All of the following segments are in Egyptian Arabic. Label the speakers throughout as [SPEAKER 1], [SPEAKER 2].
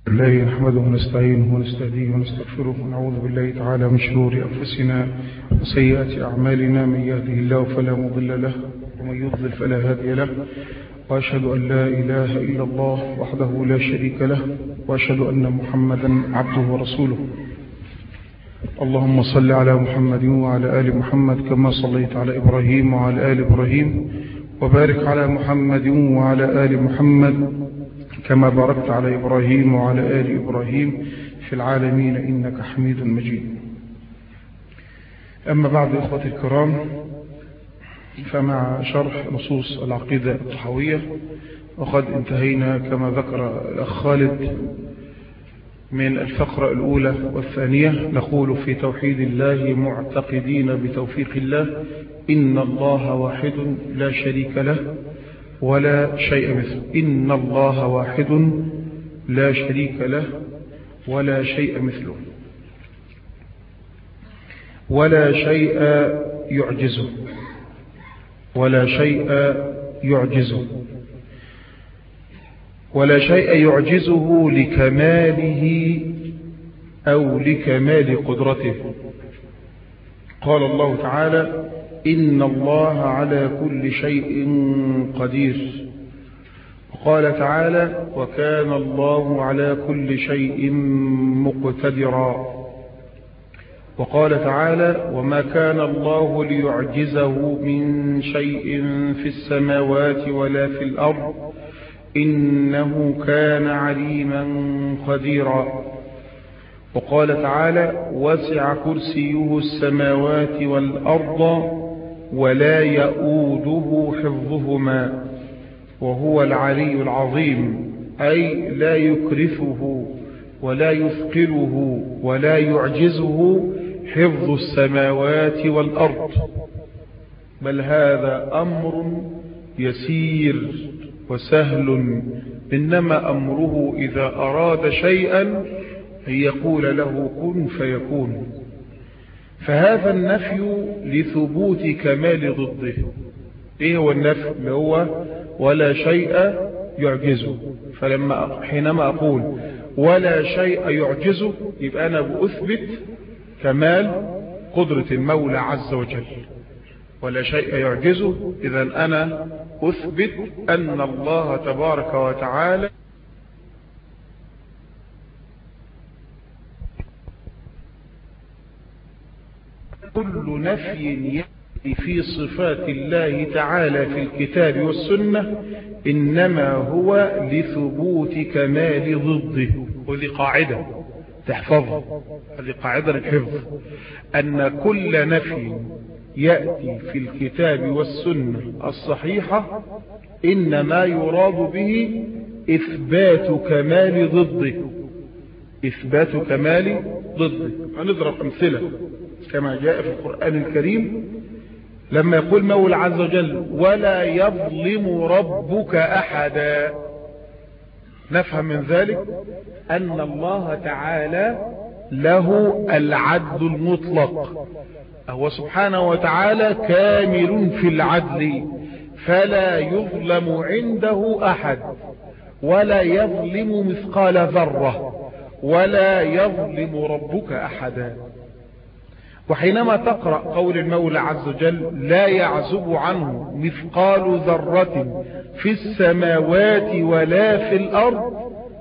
[SPEAKER 1] الله نحمده ونستعينه ونستهديه ونستغفره ونعوذ بالله تعالى من شرور أنفسنا وسيئات أعمالنا من يهده الله فلا مضل له ومن يضلل فلا هادي له وأشهد أن لا إله إلا الله وحده لا شريك له وأشهد أن محمدا عبده ورسوله اللهم صل على محمد وعلى آل محمد كما صليت على إبراهيم وعلى آل إبراهيم وبارك على محمد وعلى آل محمد كما باركت على إبراهيم وعلى آل إبراهيم في العالمين إنك حميد مجيد أما بعد إخوتي الكرام فمع شرح نصوص العقيدة الطحوية وقد انتهينا كما ذكر الأخ خالد من الفقرة الأولى والثانية نقول في توحيد الله معتقدين بتوفيق الله إن الله واحد لا شريك له ولا شيء مثله إن الله واحد لا شريك له ولا شيء مثله ولا شيء يعجزه ولا شيء يعجزه ولا شيء يعجزه لكماله أو لكمال قدرته قال الله تعالى إن الله على كل شيء قدير وقال تعالى وكان الله على كل شيء مقتدرا وقال تعالى وما كان الله ليعجزه من شيء في السماوات ولا في الأرض إنه كان عليما قديرا وقال تعالى وسع كرسيه السماوات والأرض ولا يؤوده حفظهما وهو العلي العظيم أي لا يكرفه ولا يثقله ولا يعجزه حفظ السماوات والأرض بل هذا أمر يسير وسهل إنما أمره إذا أراد شيئا أن يقول له كن فيكون فهذا النفي لثبوت كمال ضده ايه هو النفي اللي هو ولا شيء يعجزه فلما حينما اقول ولا شيء يعجزه يبقى انا بأثبت كمال قدرة المولى عز وجل ولا شيء يعجزه اذا انا اثبت ان الله تبارك وتعالى كل نفي يأتي في صفات الله تعالى في الكتاب والسنة إنما هو لثبوت كمال ضده وذي قاعدة تحفظ هذه قاعدة الحفظ أن كل نفي يأتي في الكتاب والسنة الصحيحة إنما يراد به إثبات كمال ضده إثبات كمال ضده هنضرب أمثلة كما جاء في القرآن الكريم لما يقول مولى عز وجل ولا يظلم ربك أحدا نفهم من ذلك أن الله تعالى له العدل المطلق هو سبحانه وتعالى كامل في العدل فلا يظلم عنده أحد ولا يظلم مثقال ذرة ولا يظلم ربك أحدا وحينما تقرأ قول المولى عز وجل لا يعزب عنه مثقال ذرة في السماوات ولا في الأرض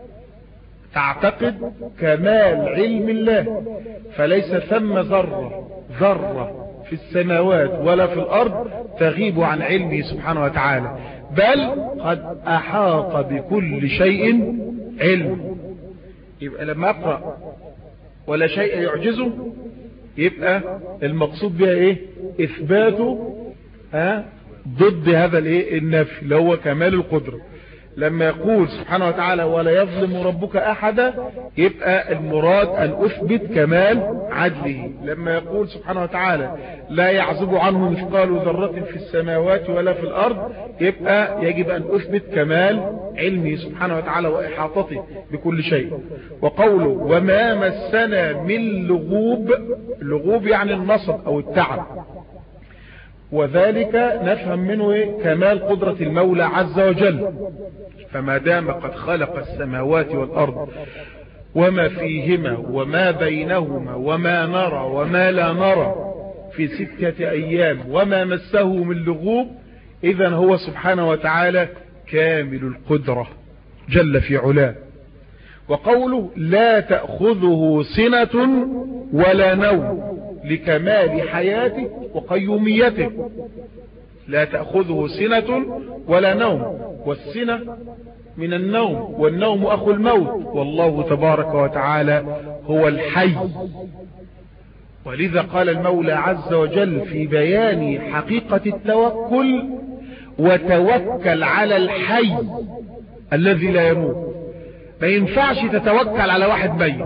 [SPEAKER 1] تعتقد كمال علم الله فليس ثم ذرة ذرة في السماوات ولا في الأرض تغيب عن علمه سبحانه وتعالى بل قد أحاط بكل شيء علم يبقى لما أقرأ ولا شيء يعجزه يبقى المقصود بها ايه اثباته ها ضد هذا الايه النفي اللي هو كمال القدرة لما يقول سبحانه وتعالى ولا يظلم ربك احدا يبقى المراد ان اثبت كمال عدله لما يقول سبحانه وتعالى لا يعزب عنه مثقال ذرة في السماوات ولا في الارض يبقى يجب ان اثبت كمال علمه سبحانه وتعالى واحاطته بكل شيء وقوله وما مسنا من لغوب لغوب يعني النصب او التعب وذلك نفهم منه إيه؟ كمال قدرة المولى عز وجل فما دام قد خلق السماوات والأرض وما فيهما وما بينهما وما نرى وما لا نرى في ستة أيام وما مسه من لغوب إذا هو سبحانه وتعالى كامل القدرة جل في علاه وقوله لا تأخذه سنة ولا نوم لكمال حياته وقيوميته لا تأخذه سنة ولا نوم والسنة من النوم والنوم أخو الموت والله تبارك وتعالى هو الحي ولذا قال المولى عز وجل في بيان حقيقة التوكل وتوكل على الحي الذي لا يموت ما ينفعش تتوكل على واحد ميت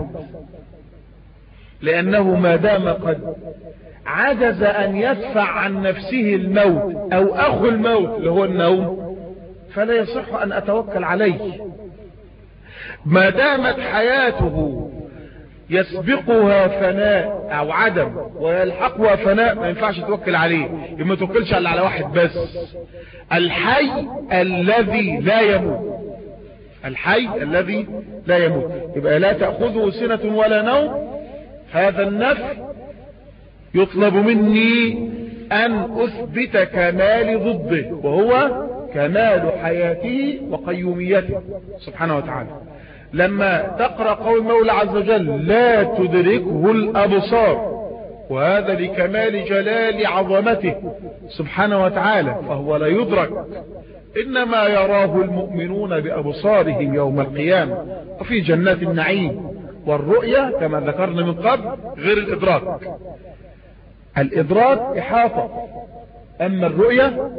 [SPEAKER 1] لأنه ما دام قد عجز أن يدفع عن نفسه الموت أو أخو الموت اللي هو النوم فلا يصح أن أتوكل عليه ما دامت حياته يسبقها فناء أو عدم ويلحقها فناء ما ينفعش توكل عليه ما توكلش على واحد بس الحي الذي لا يموت الحي الذي لا يموت يبقى لا تأخذه سنة ولا نوم هذا النفي يطلب مني أن أثبت كمال ضده وهو كمال حياته وقيوميته سبحانه وتعالى لما تقرأ قول المولى عز وجل لا تدركه الأبصار وهذا لكمال جلال عظمته سبحانه وتعالى فهو لا يدرك إنما يراه المؤمنون بأبصارهم يوم القيامة وفي جنات النعيم والرؤية كما ذكرنا من قبل غير الإدراك الإدراك إحاطة أما الرؤية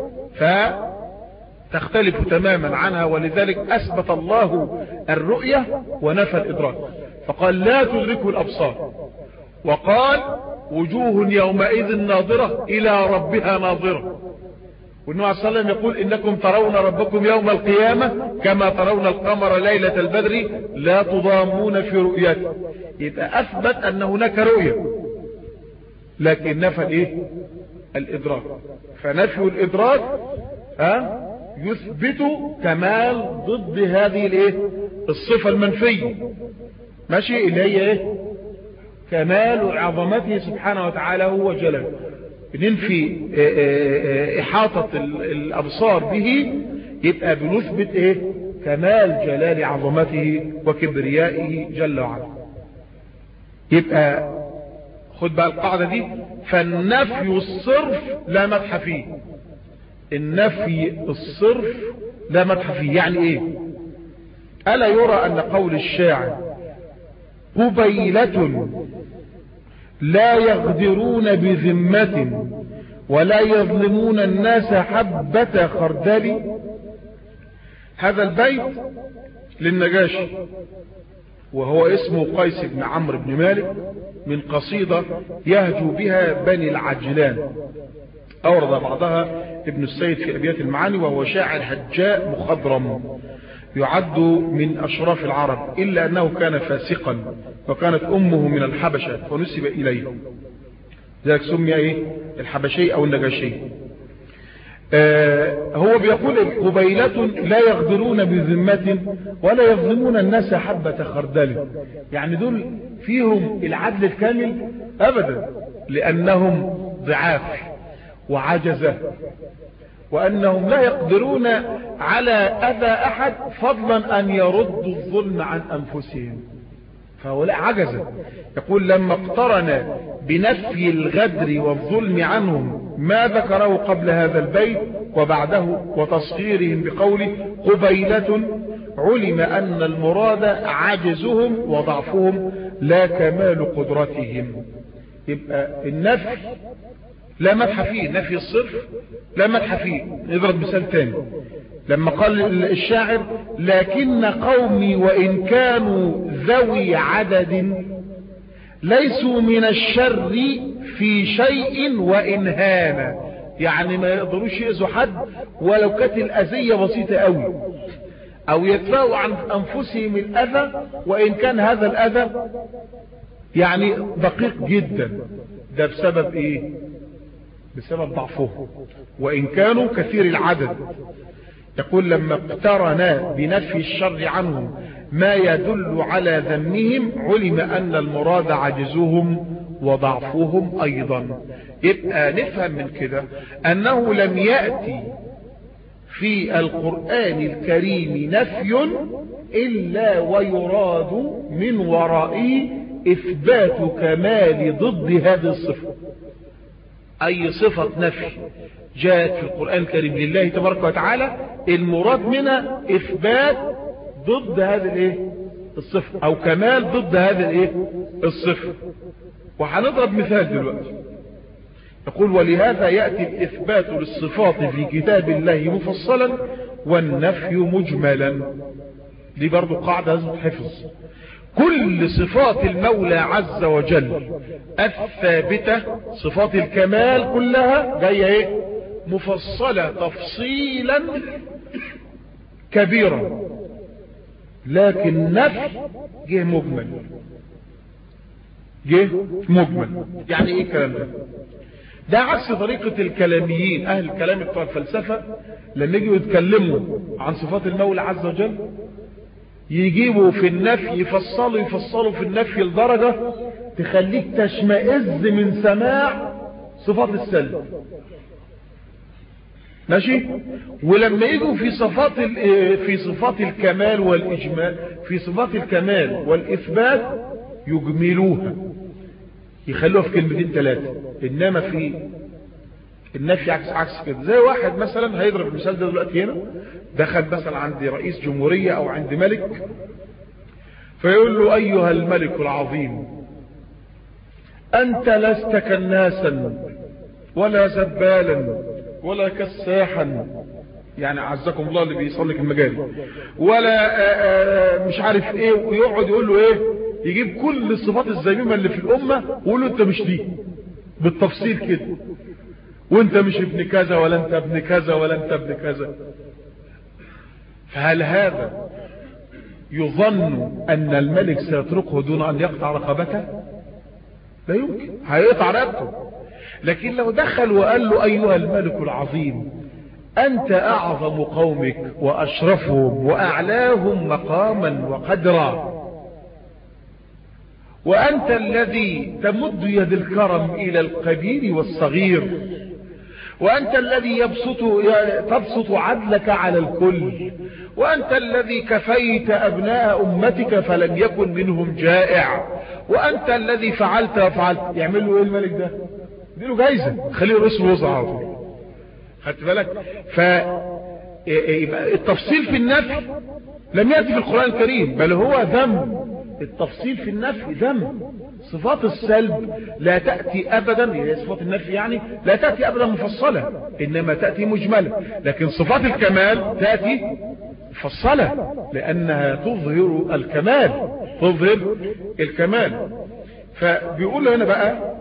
[SPEAKER 1] فتختلف تماما عنها ولذلك أثبت الله الرؤية ونفى الإدراك فقال لا تدركه الأبصار وقال وجوه يومئذ ناظرة إلى ربها ناظرة والنبي عليه الصلاة والسلام يقول إنكم ترون ربكم يوم القيامة كما ترون القمر ليلة البدر لا تضامون في رؤيته يبقى أثبت أن هناك رؤية لكن نفى الإيه؟ الإدراك فنفي الإدراك ها يثبت كمال ضد هذه الإيه؟ الصفة المنفية ماشي اللي هي إيه؟ كمال عظمته سبحانه وتعالى هو جلاله بننفي إحاطة الأبصار به يبقى بنثبت إيه كمال جلال عظمته وكبريائه جل وعلا يبقى خد بقى القاعدة دي فالنفي الصرف لا مدح فيه النفي الصرف لا مدح فيه يعني ايه ألا يرى أن قول الشاعر قبيلة لا يغدرون بذمة ولا يظلمون الناس حبة خردل هذا البيت للنجاشي وهو اسمه قيس بن عمرو بن مالك من قصيدة يهجو بها بني العجلان أورد بعضها ابن السيد في أبيات المعاني وهو شاعر هجاء مخضرم يعد من أشراف العرب إلا أنه كان فاسقا وكانت أمه من الحبشة فنسب إليه ذلك سمي إيه الحبشي أو النجاشي آه هو بيقول قبيلة لا يغدرون بذمة ولا يظلمون الناس حبة خردل يعني دول فيهم العدل الكامل أبدا لأنهم ضعاف وعجزة وأنهم لا يقدرون على أذى أحد فضلا أن يردوا الظلم عن أنفسهم فهؤلاء عجزة يقول لما اقترن بنفي الغدر والظلم عنهم ما ذكره قبل هذا البيت وبعده وتصغيرهم بقوله قبيلة علم أن المراد عجزهم وضعفهم لا كمال قدرتهم يبقى النفي لا مدح فيه نفي الصرف لا مدح فيه نضرب مثال تاني لما قال الشاعر لكن قومي وإن كانوا ذوي عدد ليسوا من الشر في شيء وإن هان يعني ما يقدروش يأذوا حد ولو كانت الأذية بسيطة قوي أو يدفعوا عن أنفسهم الأذى وإن كان هذا الأذى يعني دقيق جدا ده بسبب إيه بسبب ضعفهم وإن كانوا كثير العدد يقول لما اقترنا بنفي الشر عنهم ما يدل على ذمهم علم أن المراد عجزهم وضعفهم أيضا يبقى نفهم من كده أنه لم يأتي في القرآن الكريم نفي إلا ويراد من ورائه إثبات كمال ضد هذه الصفة أي صفة نفي جاءت في القرآن الكريم لله تبارك وتعالى المراد منها إثبات ضد هذه الايه الصفة أو كمال ضد هذه الايه الصفة وهنضرب مثال دلوقتي يقول ولهذا يأتي الإثبات للصفات في كتاب الله مفصلا والنفي مجملا دي برضو قاعدة لازم تحفظ كل صفات المولى عز وجل الثابتة صفات الكمال كلها جاية ايه مفصلة تفصيلا كبيرا لكن نفي جه مجمل جه مجمل يعني ايه الكلام ده ده عكس طريقة الكلاميين اهل الكلام بتوع الفلسفة لما يجوا يتكلموا عن صفات المولى عز وجل يجيبوا في النفي يفصلوا يفصلوا في النفي لدرجة تخليك تشمئز من سماع صفات السلب ماشي ولما يجوا في صفات في صفات الكمال والاجمال في صفات الكمال والاثبات يجملوها يخلوها في كلمتين ثلاثه انما في النفي عكس عكس كده زي واحد مثلا هيضرب المثال ده دلوقتي هنا دخل مثلا عند رئيس جمهوريه او عند ملك فيقول له ايها الملك العظيم انت لست كناسا ولا زبالا ولا كساحا يعني عزكم الله اللي بيصلي في المجال ولا آآ آآ مش عارف ايه ويقعد يقول له ايه يجيب كل الصفات الذميمه اللي في الامه ويقول له انت مش دي بالتفصيل كده وانت مش ابن كذا ولا انت ابن كذا ولا انت ابن كذا فهل هذا يظن ان الملك سيتركه دون ان يقطع رقبته لا يمكن هيقطع رقبته لكن لو دخل وقال له أيها الملك العظيم أنت أعظم قومك وأشرفهم وأعلاهم مقاما وقدرا وأنت الذي تمد يد الكرم إلى الكبير والصغير وأنت الذي يبسط تبسط عدلك على الكل وأنت الذي كفيت أبناء أمتك فلم يكن منهم جائع وأنت الذي فعلت وفعلت يعمل له إيه الملك ده اديله جايزة خليه رئيس الوزراء على طول خدت بالك ف يبقى التفصيل في النفي لم يأتي في القرآن الكريم بل هو ذم التفصيل في النفي ذم صفات السلب لا تأتي أبدا هي صفات النفي يعني لا تأتي أبدا مفصلة إنما تأتي مجملة لكن صفات الكمال تأتي مفصلة لأنها تظهر الكمال تظهر الكمال فبيقول هنا بقى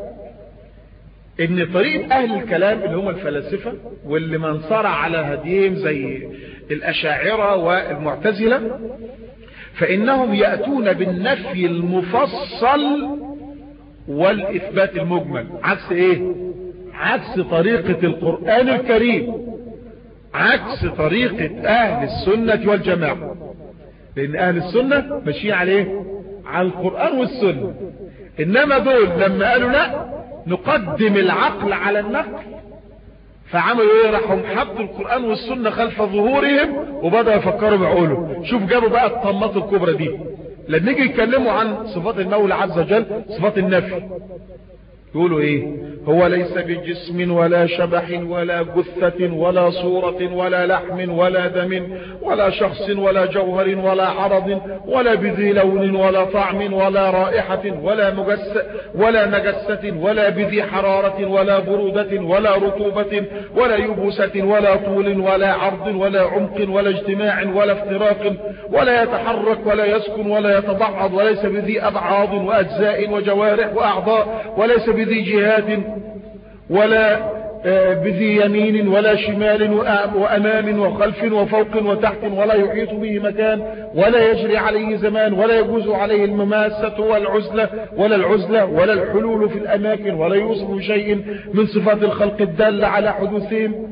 [SPEAKER 1] ان طريقة اهل الكلام اللي هم الفلاسفة واللي من صار على هديهم زي الاشاعرة والمعتزلة فانهم يأتون بالنفي المفصل والاثبات المجمل عكس ايه عكس طريقة القرآن الكريم عكس طريقة اهل السنة والجماعة لان اهل السنة ماشيين عليه على القرآن والسنة انما دول لما قالوا لا نقدم العقل على النقل فعملوا ايه راحوا حطوا القرآن والسنة خلف ظهورهم وبدأوا يفكروا بعقولهم شوف جابوا بقى الطمات الكبرى دي لما نيجي يتكلموا عن صفات المولى عز وجل صفات النفي يقولوا ايه هو ليس بجسم ولا شبح ولا جثة ولا صورة ولا لحم ولا دم ولا شخص ولا جوهر ولا عرض ولا بذي لون ولا طعم ولا رائحة ولا مجس ولا نجسة ولا بذي حرارة ولا برودة ولا رطوبة ولا يبوسة ولا طول ولا عرض ولا عمق ولا اجتماع ولا افتراق ولا يتحرك ولا يسكن ولا يتبعض وليس بذي أبعاض وأجزاء وجوارح وأعضاء وليس بذي جهاد ولا بذي يمين ولا شمال وأمام وخلف وفوق وتحت ولا يحيط به مكان ولا يجري عليه زمان ولا يجوز عليه المماسة والعزلة ولا العزلة ولا الحلول في الأماكن ولا يوصف بشيء من صفات الخلق الدالة على حدوثهم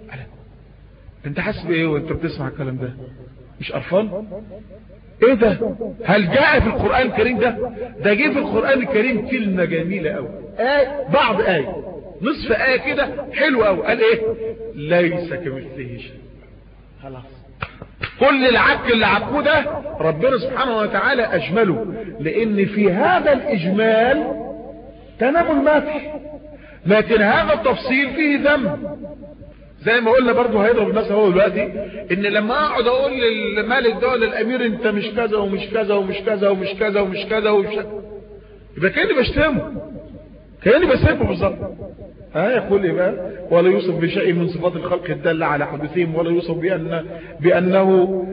[SPEAKER 1] انت حاسس بايه وانت بتسمع الكلام ده مش قرفان ايه ده هل جاء في القرآن الكريم ده ده جه في القرآن الكريم كلمة جميلة قوي آية بعض آية نصف آية كده حلوة قوي قال ايه ليس كمثله شيء خلاص كل العك اللي عكوه ده ربنا سبحانه وتعالى اجمله لان في هذا الاجمال تنام المدح لكن هذا التفصيل فيه ذنب زي ما قلنا برضو هيضرب الناس هو دلوقتي ان لما اقعد اقول للمالك ده للامير انت مش كذا ومش كذا ومش كذا ومش كذا ومش كذا ومش كذا يبقى كاني بشتمه كاني بسيبه بالظبط ها يقول ايه بقى ولا يوصف بشيء من صفات الخلق الدالة على حدوثهم ولا يوصف بأن بأنه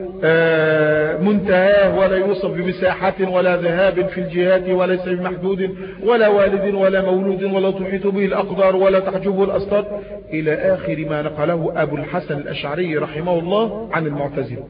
[SPEAKER 1] منتهاه ولا يوصف بمساحة ولا ذهاب في الجهات وليس بمحدود ولا والد ولا مولود ولا تحيط به الأقدار ولا تحجبه الأسطار إلى آخر ما نقله أبو الحسن الأشعري رحمه الله عن المعتزلة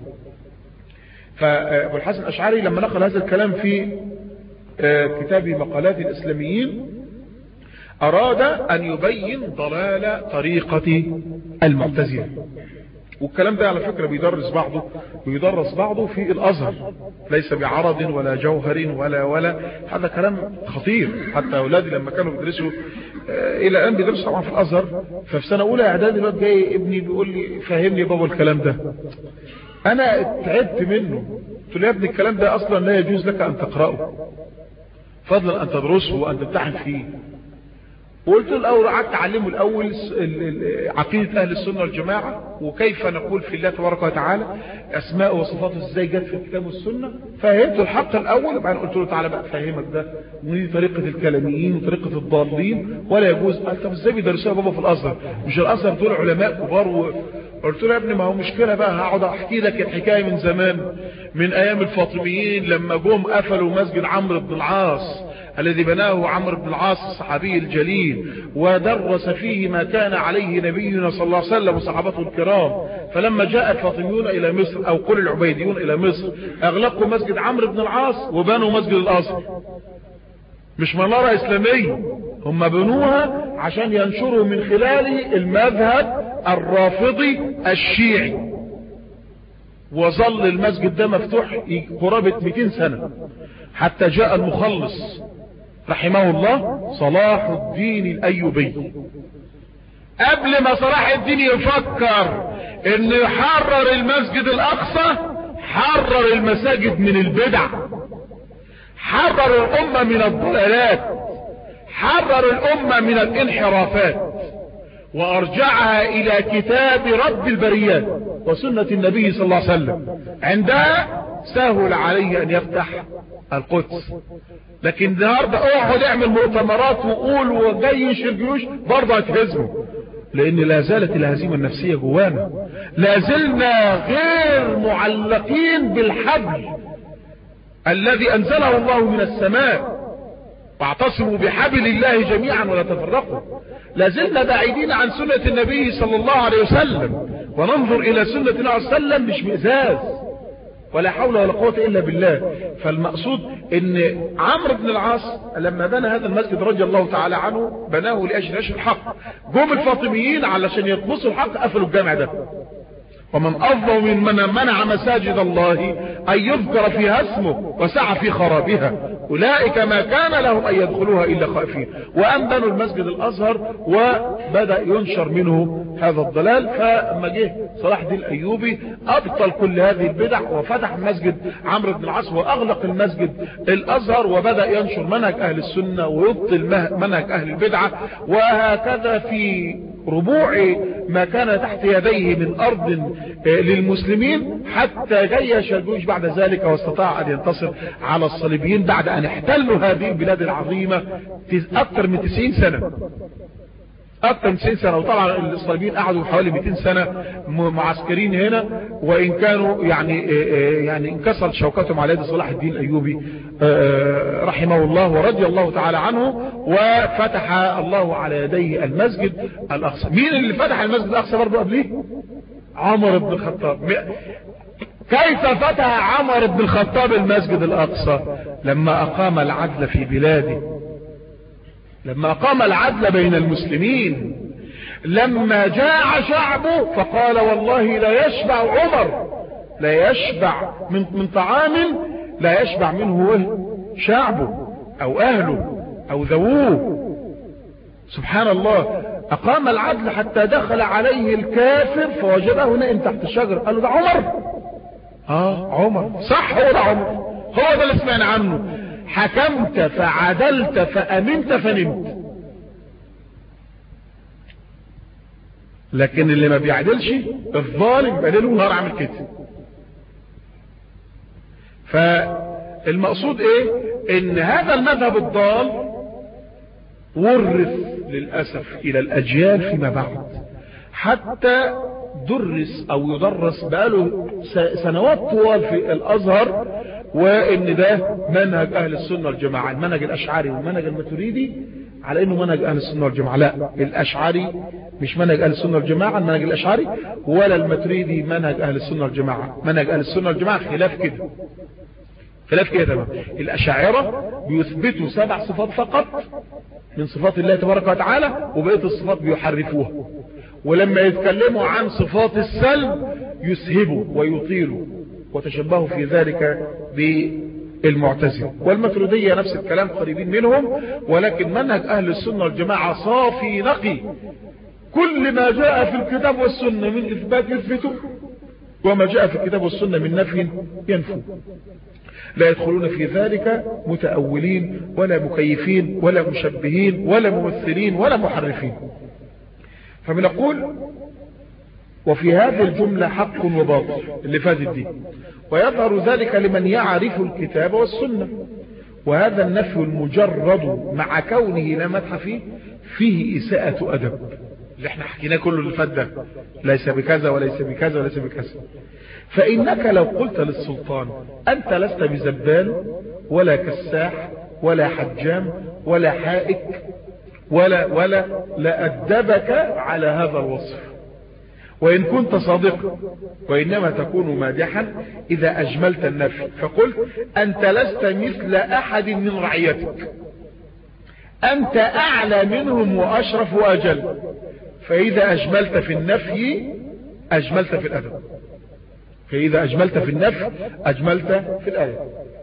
[SPEAKER 1] فأبو الحسن الأشعري لما نقل هذا الكلام في كتاب مقالات الإسلاميين أراد أن يبين ضلال طريقة المعتزلة والكلام ده على فكرة بيدرس بعضه بيدرس بعضه في الأزهر ليس بعرض ولا جوهر ولا ولا هذا كلام خطير حتى أولادي لما كانوا بيدرسوا إلى الآن بيدرسوا طبعا في الأزهر ففي سنة أولى إعدادي الواد جاي ابني بيقول لي فهمني بابا الكلام ده أنا تعبت منه قلت له يا ابني الكلام ده أصلا لا يجوز لك أن تقرأه فضلا أن تدرسه وأن تمتحن فيه وقلت له الاول قعدت اعلمه الاول عقيده اهل السنه والجماعه وكيف نقول في الله تبارك وتعالى اسماء وصفاته ازاي جت في الكتاب والسنه فهمت الحق الاول وبعدين قلت له تعالى بقى افهمك ده ودي طريقه الكلاميين وطريقه الضالين ولا يجوز قال طب ازاي بيدرسوها بابا في الازهر مش الازهر دول علماء كبار و... قلت له يا ابني ما هو مشكله بقى هقعد احكي لك الحكايه من زمان من ايام الفاطميين لما جم قفلوا مسجد عمرو بن العاص الذي بناه عمرو بن العاص الصحابي الجليل ودرس فيه ما كان عليه نبينا صلى الله عليه وسلم وصحابته الكرام فلما جاء الفاطميون إلى مصر أو قل العبيديون إلى مصر أغلقوا مسجد عمرو بن العاص وبنوا مسجد الأزهر مش منارة إسلامية هم بنوها عشان ينشروا من خلال المذهب الرافضي الشيعي وظل المسجد ده مفتوح قرابة 200 سنة حتى جاء المخلص رحمه الله صلاح الدين الأيوبي قبل ما صلاح الدين يفكر انه يحرر المسجد الأقصى حرر المساجد من البدع حرر الأمة من الضلالات حرر الأمة من الانحرافات وأرجعها إلى كتاب رب البريات وسنة النبي صلى الله عليه وسلم عندها سهل عليه أن يفتح القدس لكن النهارده اقعد اعمل مؤتمرات وقول وجيش الجيوش برضه هتهزمه لان لا زالت الهزيمه النفسيه جوانا لا زلنا غير معلقين بالحبل الذي انزله الله من السماء واعتصموا بحبل الله جميعا ولا تفرقوا لا زلنا بعيدين عن سنة النبي صلى الله عليه وسلم وننظر الى سنة النبي صلى الله عليه وسلم مش مئزاز ولا حول ولا قوة إلا بالله فالمقصود ان عمرو بن العاص لما بنى هذا المسجد رضي الله تعالى عنه بناه لأجل نشر الحق جم الفاطميين علشان يطمسوا الحق قفلوا الجامع ده ومن أفضل من من منع مساجد الله أن يذكر فيها اسمه وسعى في خرابها أولئك ما كان لهم أن يدخلوها إلا خائفين وأن بنوا المسجد الأزهر وبدأ ينشر منه هذا الضلال فلما جه صلاح الدين الأيوبي أبطل كل هذه البدع وفتح مسجد عمرو بن العاص وأغلق المسجد الأزهر وبدأ ينشر منهج أهل السنة ويبطل منهج أهل البدعة وهكذا في ربوع ما كان تحت يديه من أرض للمسلمين حتى جيش الجيوش بعد ذلك واستطاع أن ينتصر على الصليبيين بعد أن احتلوا هذه البلاد العظيمة أكثر من 90 سنة اكثر من 90 سنة وطبعا الصليبيين قعدوا حوالي 200 سنة معسكرين هنا وان كانوا يعني يعني انكسرت شوكتهم على يد صلاح الدين الايوبي رحمه الله ورضي الله تعالى عنه وفتح الله على يديه المسجد الاقصى مين اللي فتح المسجد الاقصى برضه قبليه عمر بن الخطاب كيف فتح عمر بن الخطاب المسجد الاقصى لما اقام العدل في بلاده لما قام العدل بين المسلمين لما جاع شعبه فقال والله لا يشبع عمر لا يشبع من, من طعام لا يشبع منه شعبه او اهله او ذووه سبحان الله اقام العدل حتى دخل عليه الكافر فوجده نائم تحت الشجر قال له ده عمر اه عمر صح هو ده عمر هو ده اللي سمعنا عنه حكمت فعدلت فأمنت فنمت لكن اللي ما بيعدلش الظالم بقى ليل ونهار عامل كده فالمقصود ايه ان هذا المذهب الضال ورث للأسف الى الاجيال فيما بعد حتى درس او يدرس بقاله سنوات طوال في الازهر وان ده منهج اهل السنة والجماعة المنهج الاشعري والمنهج الماتريدي على انه منهج اهل السنة والجماعة لا الاشعري مش منهج اهل السنة والجماعة المنهج الاشعري ولا الماتريدي منهج اهل السنة والجماعة منهج اهل السنة والجماعة خلاف كده خلاف كده تمام الاشاعرة بيثبتوا سبع صفات فقط من صفات الله تبارك وتعالى وبقية الصفات بيحرفوها ولما يتكلموا عن صفات السلب يسهبوا ويطيلوا وتشبهوا في ذلك بالمعتزلة والمفردية نفس الكلام قريبين منهم ولكن منهج أهل السنة والجماعة صافي نقي كل ما جاء في الكتاب والسنة من إثبات يثبته وما جاء في الكتاب والسنة من نفي ينفو لا يدخلون في ذلك متأولين ولا مكيفين ولا مشبهين ولا ممثلين ولا محرفين فبنقول وفي هذه الجملة حق وباطل اللي فاتت دي ويظهر ذلك لمن يعرف الكتاب والسنة وهذا النفي المجرد مع كونه لا مدح فيه فيه إساءة أدب اللي احنا حكيناه كله اللي فات ده ليس بكذا وليس بكذا وليس بكذا فإنك لو قلت للسلطان أنت لست بزبال ولا كساح ولا حجام ولا حائك ولا ولا لأدبك على هذا الوصف وإن كنت صادقا وإنما تكون مادحا إذا أجملت النفي فقلت أنت لست مثل أحد من رعيتك أنت أعلى منهم وأشرف وأجل فإذا أجملت في النفي أجملت في الأدب فإذا أجملت في النفي أجملت في الأدب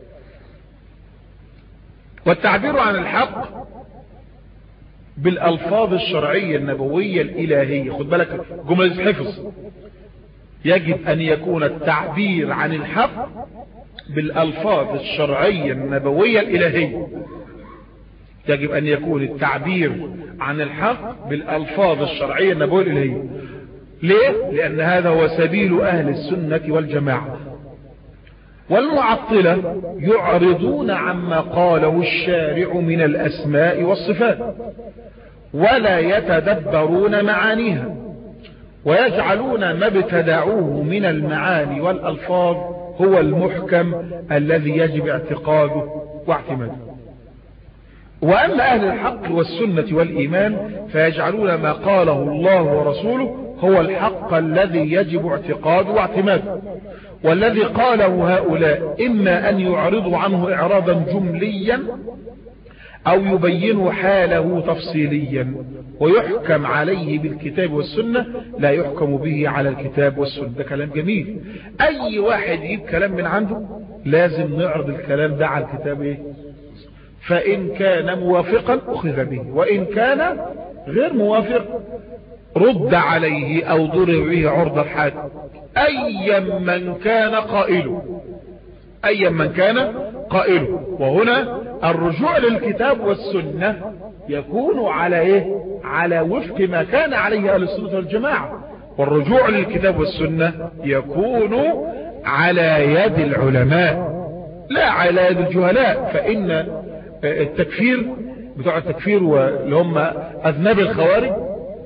[SPEAKER 1] والتعبير عن الحق بالألفاظ الشرعية النبوية الإلهية خد بالك جملة حفظ يجب أن يكون التعبير عن الحق بالألفاظ الشرعية النبوية الإلهية يجب أن يكون التعبير عن الحق بالألفاظ الشرعية النبوية الإلهية ليه؟ لأن هذا هو سبيل أهل السنة والجماعة والمعطلة يعرضون عما قاله الشارع من الأسماء والصفات ولا يتدبرون معانيها ويجعلون ما ابتدعوه من المعاني والألفاظ هو المحكم الذي يجب اعتقاده واعتماده وأما أهل الحق والسنة والإيمان فيجعلون ما قاله الله ورسوله هو الحق الذي يجب اعتقاده واعتماده والذي قاله هؤلاء إما أن يعرضوا عنه إعراضا جمليا أو يبينوا حاله تفصيليا ويحكم عليه بالكتاب والسنة لا يحكم به على الكتاب والسنة ده كلام جميل أي واحد يجيب كلام من عنده لازم نعرض الكلام ده على الكتاب إيه؟ فإن كان موافقا أخذ به وإن كان غير موافق رد عليه أو ضرب به عرض الحاد أيا من كان قائله أيا من كان قائله وهنا الرجوع للكتاب والسنة يكون على إيه على وفق ما كان عليه أهل السنة والجماعة والرجوع للكتاب والسنة يكون على يد العلماء لا على يد الجهلاء فإن التكفير بتوع التكفير واللي هم أذناب الخوارج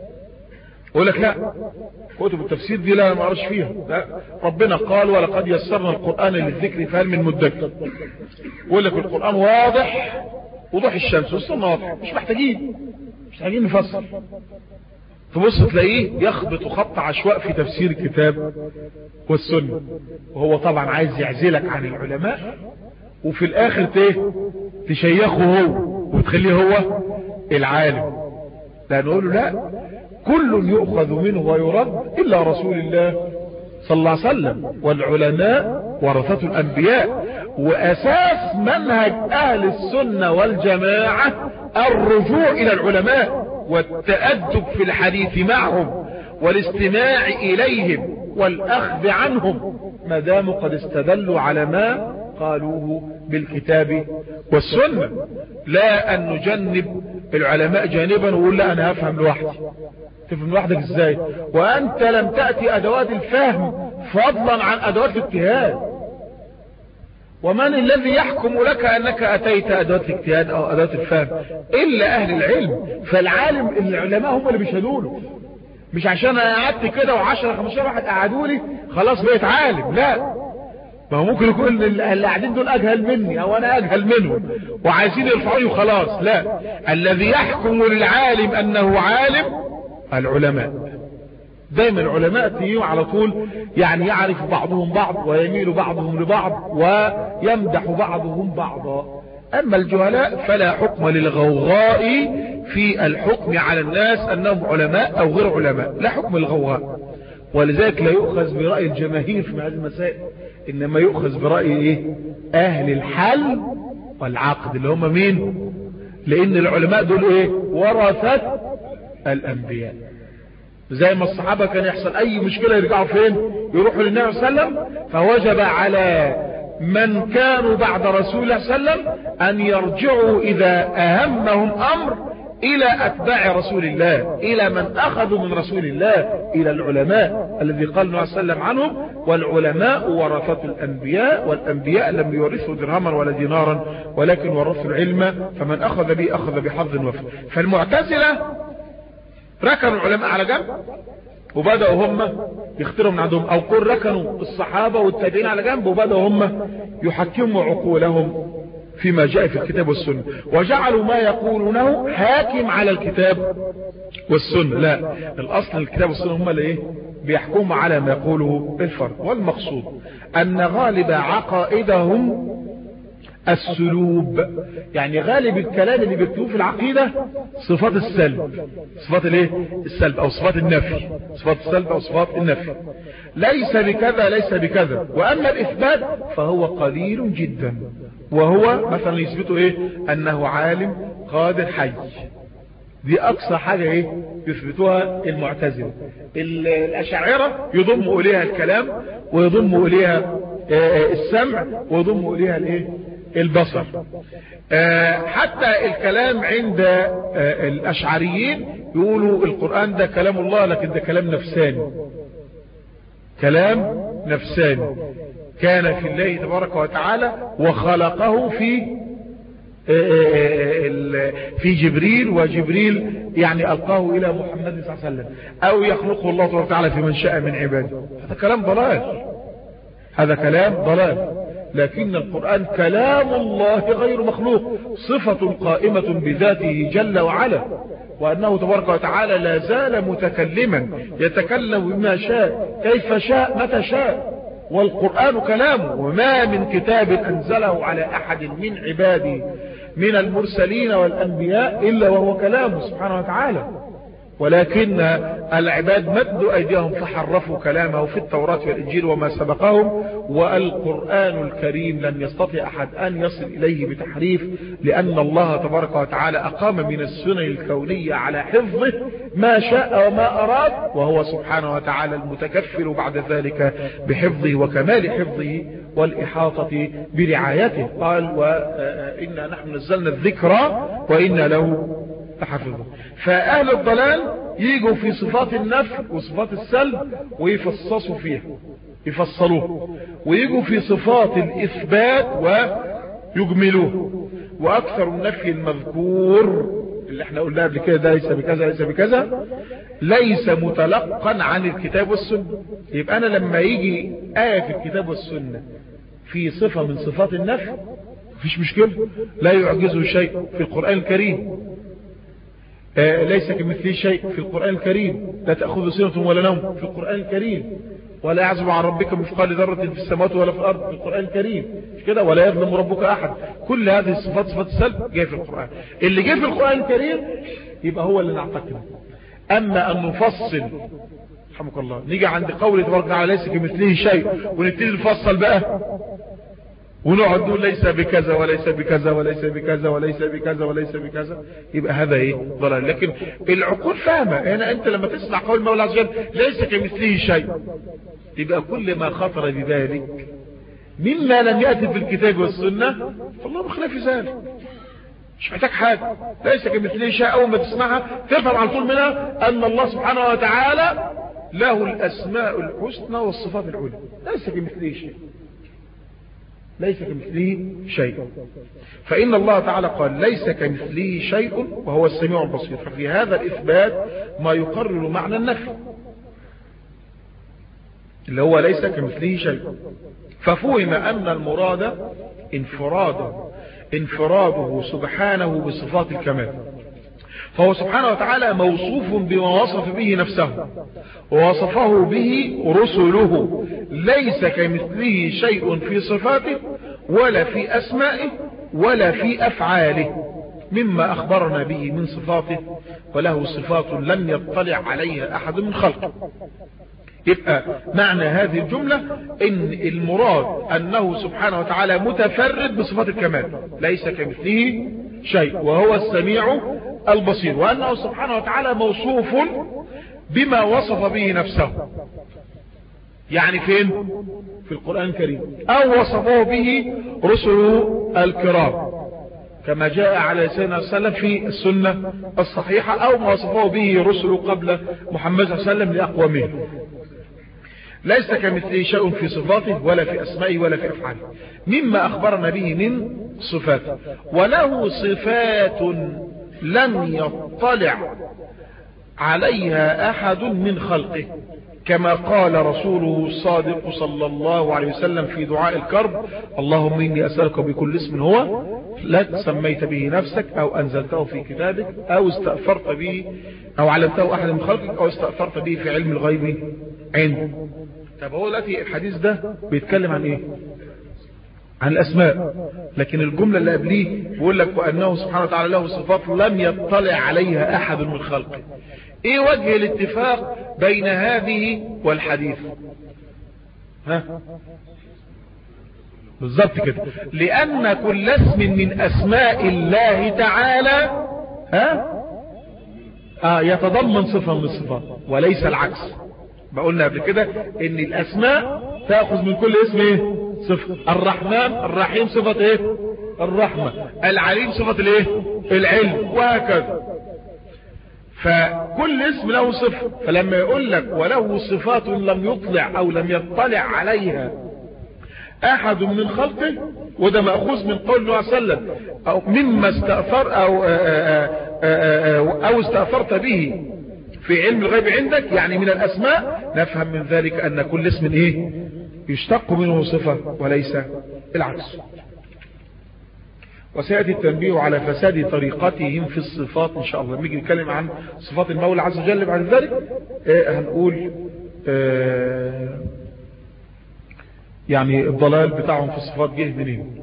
[SPEAKER 1] يقول لك لا كتب التفسير دي لا ما اعرفش فيها لا ربنا قال ولقد يسرنا القرآن للذكر فهل من مدكر يقول لك القرآن واضح وضوح الشمس والسنة واضح مش محتاجين مش محتاجين نفسر تبص تلاقيه يخبط خط عشواء في تفسير الكتاب والسنة وهو طبعا عايز يعزلك عن العلماء وفي الاخر تيه تشيخه هو وتخليه هو العالم لا نقول له لا كل يؤخذ منه ويرد إلا رسول الله صلى الله عليه وسلم والعلماء ورثة الأنبياء وأساس منهج أهل السنة والجماعة الرجوع إلى العلماء والتأدب في الحديث معهم والاستماع إليهم والأخذ عنهم ما داموا قد استدلوا على ما قالوه بالكتاب والسنة لا أن نجنب العلماء جانبا ونقول لا أنا هفهم لوحدي تفهم لوحدك ازاي وأنت لم تأتي أدوات الفهم فضلا عن أدوات الاجتهاد ومن الذي يحكم لك أنك أتيت أدوات الاجتهاد أو أدوات الفهم إلا أهل العلم فالعالم العلماء هم اللي بيشهدوا له مش عشان انا قعدت كده وعشرة خمسة واحد قعدوا لي خلاص بقيت عالم لا ما هو ممكن يكون اللي قاعدين دول اجهل مني او انا اجهل منهم وعايزين يرفعوني وخلاص لا الذي يحكم للعالم انه عالم العلماء دايما العلماء تيجوا على طول يعني يعرف بعضهم بعض ويميل بعضهم لبعض ويمدح بعضهم بعضا اما الجهلاء فلا حكم للغوغاء في الحكم على الناس انهم علماء او غير علماء لا حكم الغوغاء ولذلك لا يؤخذ برأي الجماهير في هذه المسائل انما يؤخذ برأي ايه اهل الحل والعقد اللي هم مين لان العلماء دول ايه ورثة الانبياء زي ما الصحابة كان يحصل اي مشكلة يرجعوا فين يروحوا للنبي صلى الله عليه وسلم فوجب على من كانوا بعد رسول الله صلى الله عليه وسلم ان يرجعوا اذا اهمهم امر الى اتباع رسول الله الى من اخذوا من رسول الله الى العلماء الذي قال النبي صلى الله عليه وسلم عنهم والعلماء ورثة الانبياء والانبياء لم يورثوا درهما ولا دينارا ولكن ورثوا العلم فمن اخذ به اخذ بحظ وفر فالمعتزلة ركنوا العلماء على جنب وبدأوا هم يختاروا من عندهم او قل ركنوا الصحابة والتابعين على جنب وبدأوا هم يحكموا عقولهم فيما جاء في الكتاب والسنة وجعلوا ما يقولونه حاكم على الكتاب والسنة لا الأصل الكتاب والسنة هم اللي ايه بيحكموا على ما يقوله الفرد والمقصود أن غالب عقائدهم السلوب يعني غالب الكلام اللي بيكتبوه في العقيدة صفات السلب صفات الايه السلب او صفات النفي صفات السلب او صفات النفي ليس بكذا ليس بكذا واما الاثبات فهو قليل جدا وهو مثلا يثبتوا ايه انه عالم قادر حي دي اقصى حاجة ايه يثبتوها المعتزلة الاشاعرة يضموا اليها الكلام ويضموا اليها السمع ويضموا اليها الايه البصر حتى الكلام عند الاشعريين يقولوا القرآن ده كلام الله لكن ده كلام نفساني كلام نفساني كان في الله تبارك وتعالى وخلقه في في جبريل وجبريل يعني ألقاه إلى محمد صلى الله عليه وسلم أو يخلقه الله تبارك وتعالى في من شاء من عباده هذا كلام ضلال هذا كلام ضلال لكن القرآن كلام الله غير مخلوق صفة قائمة بذاته جل وعلا وأنه تبارك وتعالى لا زال متكلما يتكلم بما شاء كيف شاء متى شاء والقرآن كلامه وما من كتاب أنزله على أحد من عباده من المرسلين والأنبياء إلا وهو كلامه سبحانه وتعالى ولكن العباد مدوا أيديهم فحرفوا كلامه في التوراة والإنجيل وما سبقهم والقرآن الكريم لن يستطيع أحد أن يصل إليه بتحريف لأن الله تبارك وتعالى أقام من السنن الكونية على حفظه ما شاء وما أراد وهو سبحانه وتعالى المتكفل بعد ذلك بحفظه وكمال حفظه والإحاطة برعايته قال وإنا نحن نزلنا الذكرى وإنا له تحفظه فأهل الضلال يجوا في صفات النفي وصفات السلب ويفصصوا فيها يفصلوه ويجوا في صفات الإثبات ويجملوه وأكثر النفي المذكور اللي احنا قلنا قبل كده ده ليس بكذا ليس بكذا ليس متلقا عن الكتاب والسنة يبقى انا لما يجي آية في الكتاب والسنة في صفة من صفات النفي مفيش مشكلة لا يعجزه شيء في القرآن الكريم آه ليس كمثله شيء في القرآن الكريم لا تأخذ سنة ولا نوم في القرآن الكريم ولا يعزم عن ربك مثقال ذرة في السماوات ولا في الأرض في القرآن الكريم مش كده ولا يظلم ربك أحد كل هذه الصفات صفات السلب جاء في القرآن اللي جاء في القرآن الكريم يبقى هو اللي نعتقده أما أن نفصل رحمك الله نيجي عند قول تبارك وتعالى ليس كمثله شيء ونبتدي نفصل بقى ونقعد نقول ليس بكذا وليس بكذا وليس بكذا وليس بكذا وليس بكذا يبقى هذا ايه ضلال لكن العقول فاهمه هنا انت لما تسمع قول المولى عز وجل ليس كمثله شيء يبقى كل ما خطر بذلك مما لم يأتي في الكتاب والسنة فالله بخلاف ذلك مش محتاج حاجة ليس كمثله شيء أول ما تسمعها تفهم على طول منها أن الله سبحانه وتعالى له الأسماء الحسنى والصفات العلى ليس كمثله شيء ليس كمثله شيء فإن الله تعالى قال ليس كمثله شيء وهو السميع البصير ففي هذا الإثبات ما يقرر معنى النفي اللي هو ليس كمثله شيء ففهم أن المراد انفراده انفراده سبحانه بصفات الكمال فهو سبحانه وتعالى موصوف بما وصف به نفسه ووصفه به رسله ليس كمثله شيء في صفاته ولا في أسمائه ولا في أفعاله مما أخبرنا به من صفاته وله صفات لم يطلع عليها أحد من خلقه يبقى معنى هذه الجملة ان المراد انه سبحانه وتعالى متفرد بصفات الكمال ليس كمثله شيء وهو السميع البصير وانه سبحانه وتعالى موصوف بما وصف به نفسه يعني فين في القرآن الكريم او وصفه به رسله الكرام كما جاء على سيدنا صلى الله عليه وسلم في السنة الصحيحة او ما وصفه به رسله قبل محمد صلى الله عليه وسلم لأقوامه ليس كمثله شيء في صفاته ولا في أسمائه ولا في أفعاله مما أخبرنا به من صفاته وله صفات لم يطلع عليها أحد من خلقه كما قال رسوله الصادق صلى الله عليه وسلم في دعاء الكرب اللهم إني أسألك بكل اسم هو لك سميت به نفسك أو أنزلته في كتابك أو استأثرت به أو علمته أحد من خلقك أو استأثرت به في علم الغيب عندك طب هو دلوقتي الحديث ده بيتكلم عن ايه عن الاسماء لكن الجملة اللي قبليه بيقول لك وانه سبحانه وتعالى له صفات لم يطلع عليها احد من خلقه ايه وجه الاتفاق بين هذه والحديث ها بالظبط كده لان كل اسم من اسماء الله تعالى ها آه يتضمن صفة من الصفات وليس العكس بقولنا قبل كده ان الاسماء تأخذ من كل اسم ايه صفة الرحمن الرحيم صفة ايه الرحمة العليم صفة الايه العلم وهكذا فكل اسم له صفة فلما يقول لك وله صفات لم يطلع او لم يطلع عليها احد من خلقه وده مأخوذ من قول الله صلى الله عليه وسلم او مما استأثر او آآ آآ او استأثرت به في علم الغيب عندك يعني من الأسماء نفهم من ذلك أن كل اسم إيه يشتق منه صفة وليس العكس وسيأتي التنبيه على فساد طريقتهم في الصفات إن شاء الله نيجي نتكلم عن صفات المولى عز وجل بعد ذلك إيه هنقول إيه يعني الضلال بتاعهم في الصفات جه منين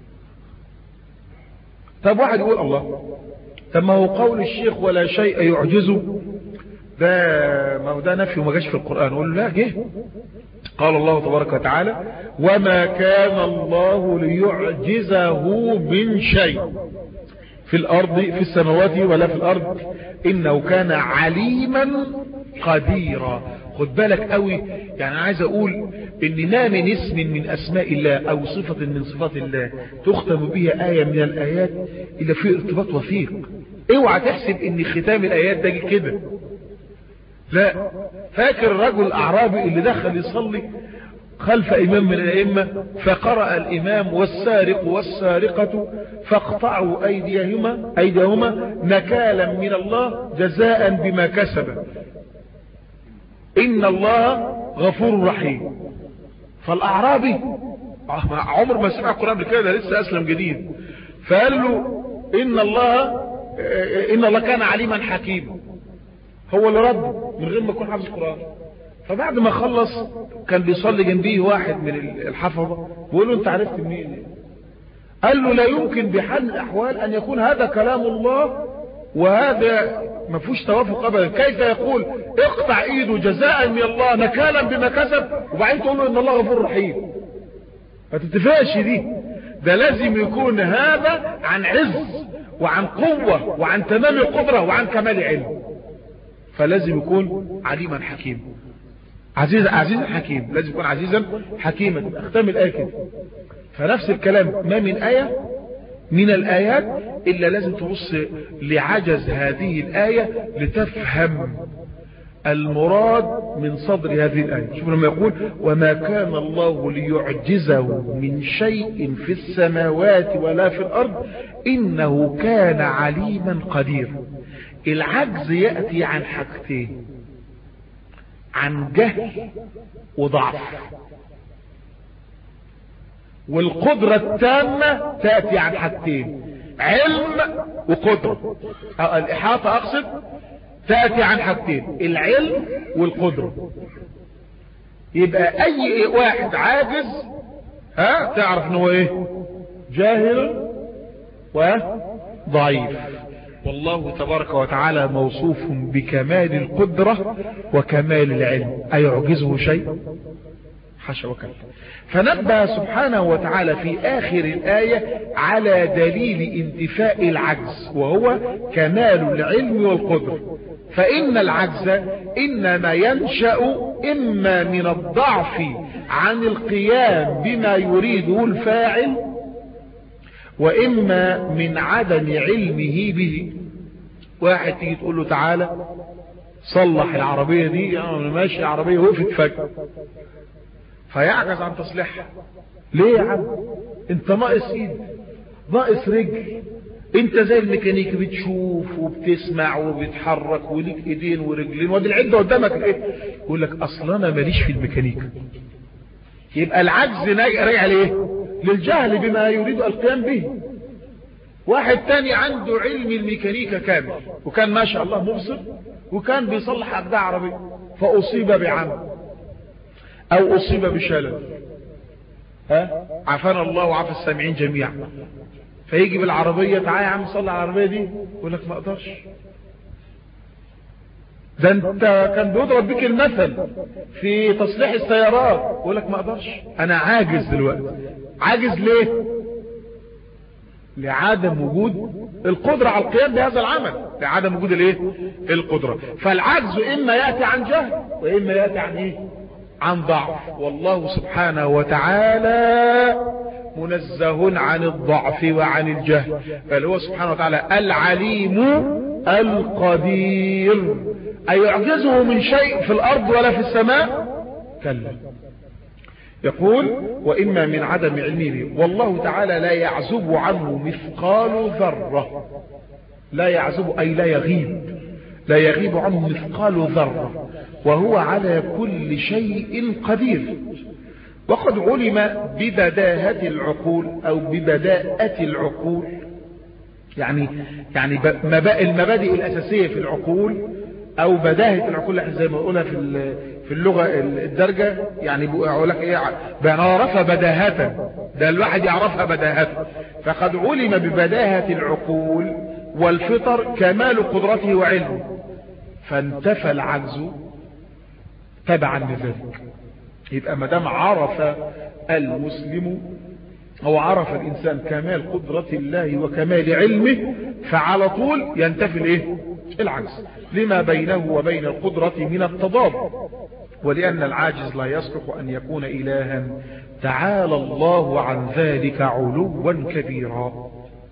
[SPEAKER 1] طب واحد يقول الله طب ما هو قول الشيخ ولا شيء يعجزه ده ما هو ده نفي وما جاش في القرآن قول لا جه قال الله تبارك وتعالى وما كان الله ليعجزه من شيء في الأرض في السماوات ولا في الأرض إنه كان عليما قديرا خد بالك قوي يعني عايز أقول إن ما من اسم من أسماء الله أو صفة من صفات الله تختم بها آية من الآيات إلا في ارتباط وثيق اوعى تحسب ان ختام الآيات ده كده لا فاكر الرجل الأعرابي اللي دخل يصلي خلف إمام من الأئمة فقرأ الإمام والسارق والسارقة فاقطعوا أيديهما, أيديهما نكالا من الله جزاء بما كسب إن الله غفور رحيم فالأعرابي عمر ما سمع القرآن كده لسه أسلم جديد فقال له إن الله إن الله كان عليما حكيما هو اللي رد من غير ما يكون حافظ القرآن فبعد ما خلص كان بيصلي جنبيه واحد من الحفظة بيقول له انت عرفت منين قال له لا يمكن بحال الاحوال ان يكون هذا كلام الله وهذا ما فيهوش توافق ابدا كيف يقول اقطع ايده جزاء من الله نكالا بما كسب وبعدين تقول له ان الله غفور رحيم ما تتفقش دي ده لازم يكون هذا عن عز وعن قوة وعن تمام القدرة وعن كمال علم فلازم يكون عليما حكيما عزيز عزيزا حكيم لازم يكون عزيزا حكيما اختم الآية كده فنفس الكلام ما من آية من الآيات إلا لازم تبص لعجز هذه الآية لتفهم المراد من صدر هذه الآية شوف لما يقول وما كان الله ليعجزه من شيء في السماوات ولا في الأرض إنه كان عليما قدير العجز يأتي عن حاجتين عن جهل وضعف والقدرة التامة تأتي عن حاجتين علم وقدرة الإحاطة أقصد تأتي عن حاجتين العلم والقدرة يبقى أي واحد عاجز ها تعرف انه ايه جاهل وضعيف والله تبارك وتعالى موصوف بكمال القدرة وكمال العلم أيعجزه شيء حاشا وكلا فنبه سبحانه وتعالى في آخر الآية على دليل انتفاء العجز وهو كمال العلم والقدرة فإن العجز إنما ينشأ إما من الضعف عن القيام بما يريده الفاعل وإما من عدم علمه به واحد تيجي تقول له تعالى صلح العربية دي انا ماشي العربية وقفت فجأة فيعجز عن تصليحها ليه يا عم انت ناقص ايد ناقص رجل انت زي الميكانيكي بتشوف وبتسمع وبتحرك وليك ايدين ورجلين وادي العده قدامك ايه يقول لك اصلا انا ماليش في الميكانيكا يبقى العجز راجع ليه للجهل بما يريد القيام به واحد تاني عنده علم الميكانيكا كامل وكان ما شاء الله مبصر وكان بيصلح أجداء عربية فأصيب بعمى أو أصيب بشلل ها عافانا الله وعافى السامعين جميعا فيجي بالعربية تعالى يا عم صلي على العربية دي يقول لك ما اقدرش ده انت كان بيضرب بك المثل في تصليح السيارات يقول لك ما اقدرش انا عاجز دلوقتي عاجز ليه لعدم وجود القدرة على القيام بهذا العمل لعدم وجود الايه القدرة فالعجز اما يأتي عن جهل واما يأتي عن ايه عن ضعف والله سبحانه وتعالى منزه عن الضعف وعن الجهل بل هو سبحانه وتعالى العليم القدير أيعجزه من شيء في الأرض ولا في السماء كلا يقول وإما من عدم علمه والله تعالى لا يعزب عنه مثقال ذرة لا يعزب أي لا يغيب لا يغيب عنه مثقال ذرة وهو على كل شيء قدير وقد علم ببداهة العقول أو ببداءة العقول يعني يعني المبادئ الأساسية في العقول أو بداهة العقول زي ما قلنا في في اللغة الدرجة يعني بقول لك ايه بنعرفها بداهة ده الواحد يعرفها بداهة فقد علم ببداهة العقول والفطر كمال قدرته وعلمه فانتفى العجز تبعا لذلك يبقى ما دام عرف المسلم او عرف الانسان كمال قدرة الله وكمال علمه فعلى طول ينتفي الايه العجز لما بينه وبين القدرة من التضاد ولأن العاجز لا يصلح أن يكون إلها تعالى الله عن ذلك علوا كبيرا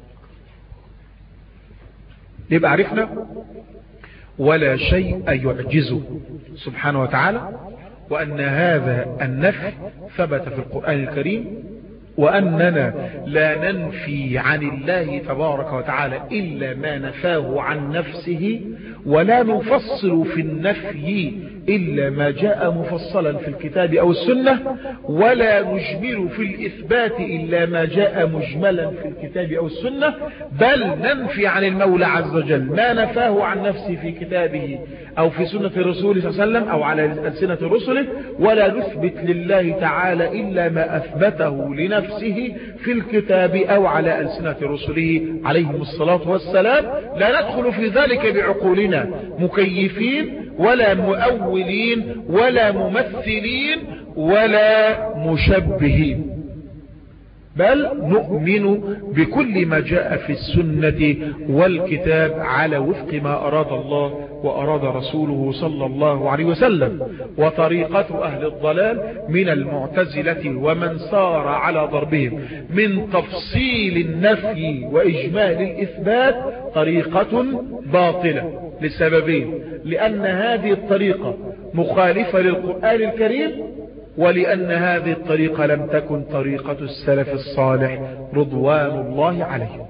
[SPEAKER 1] يبقى عرفنا ولا شيء يعجزه سبحانه وتعالى وأن هذا النفي ثبت في القرآن الكريم وأننا لا ننفي عن الله تبارك وتعالى إلا ما نفاه عن نفسه ولا نفصل في النفي إلا ما جاء مفصلا في الكتاب أو السنة ولا نجمل في الإثبات إلا ما جاء مجملا في الكتاب أو السنة بل ننفي عن المولى عز وجل ما نفاه عن نفسه في كتابه أو في سنة الرسول صلى الله عليه وسلم أو على ألسنة رسله ولا نثبت لله تعالى إلا ما أثبته لنفسه في الكتاب أو على ألسنة رسله عليهم الصلاة والسلام لا ندخل في ذلك بعقولنا مكيفين ولا مؤولين ولا ممثلين ولا مشبهين بل نؤمن بكل ما جاء في السنة والكتاب على وفق ما أراد الله وأراد رسوله صلى الله عليه وسلم وطريقة أهل الضلال من المعتزلة ومن سار على ضربهم من تفصيل النفي وإجمال الإثبات طريقة باطلة لسببين لأن هذه الطريقة مخالفة للقرآن الكريم ولأن هذه الطريقة لم تكن طريقة السلف الصالح رضوان الله عليهم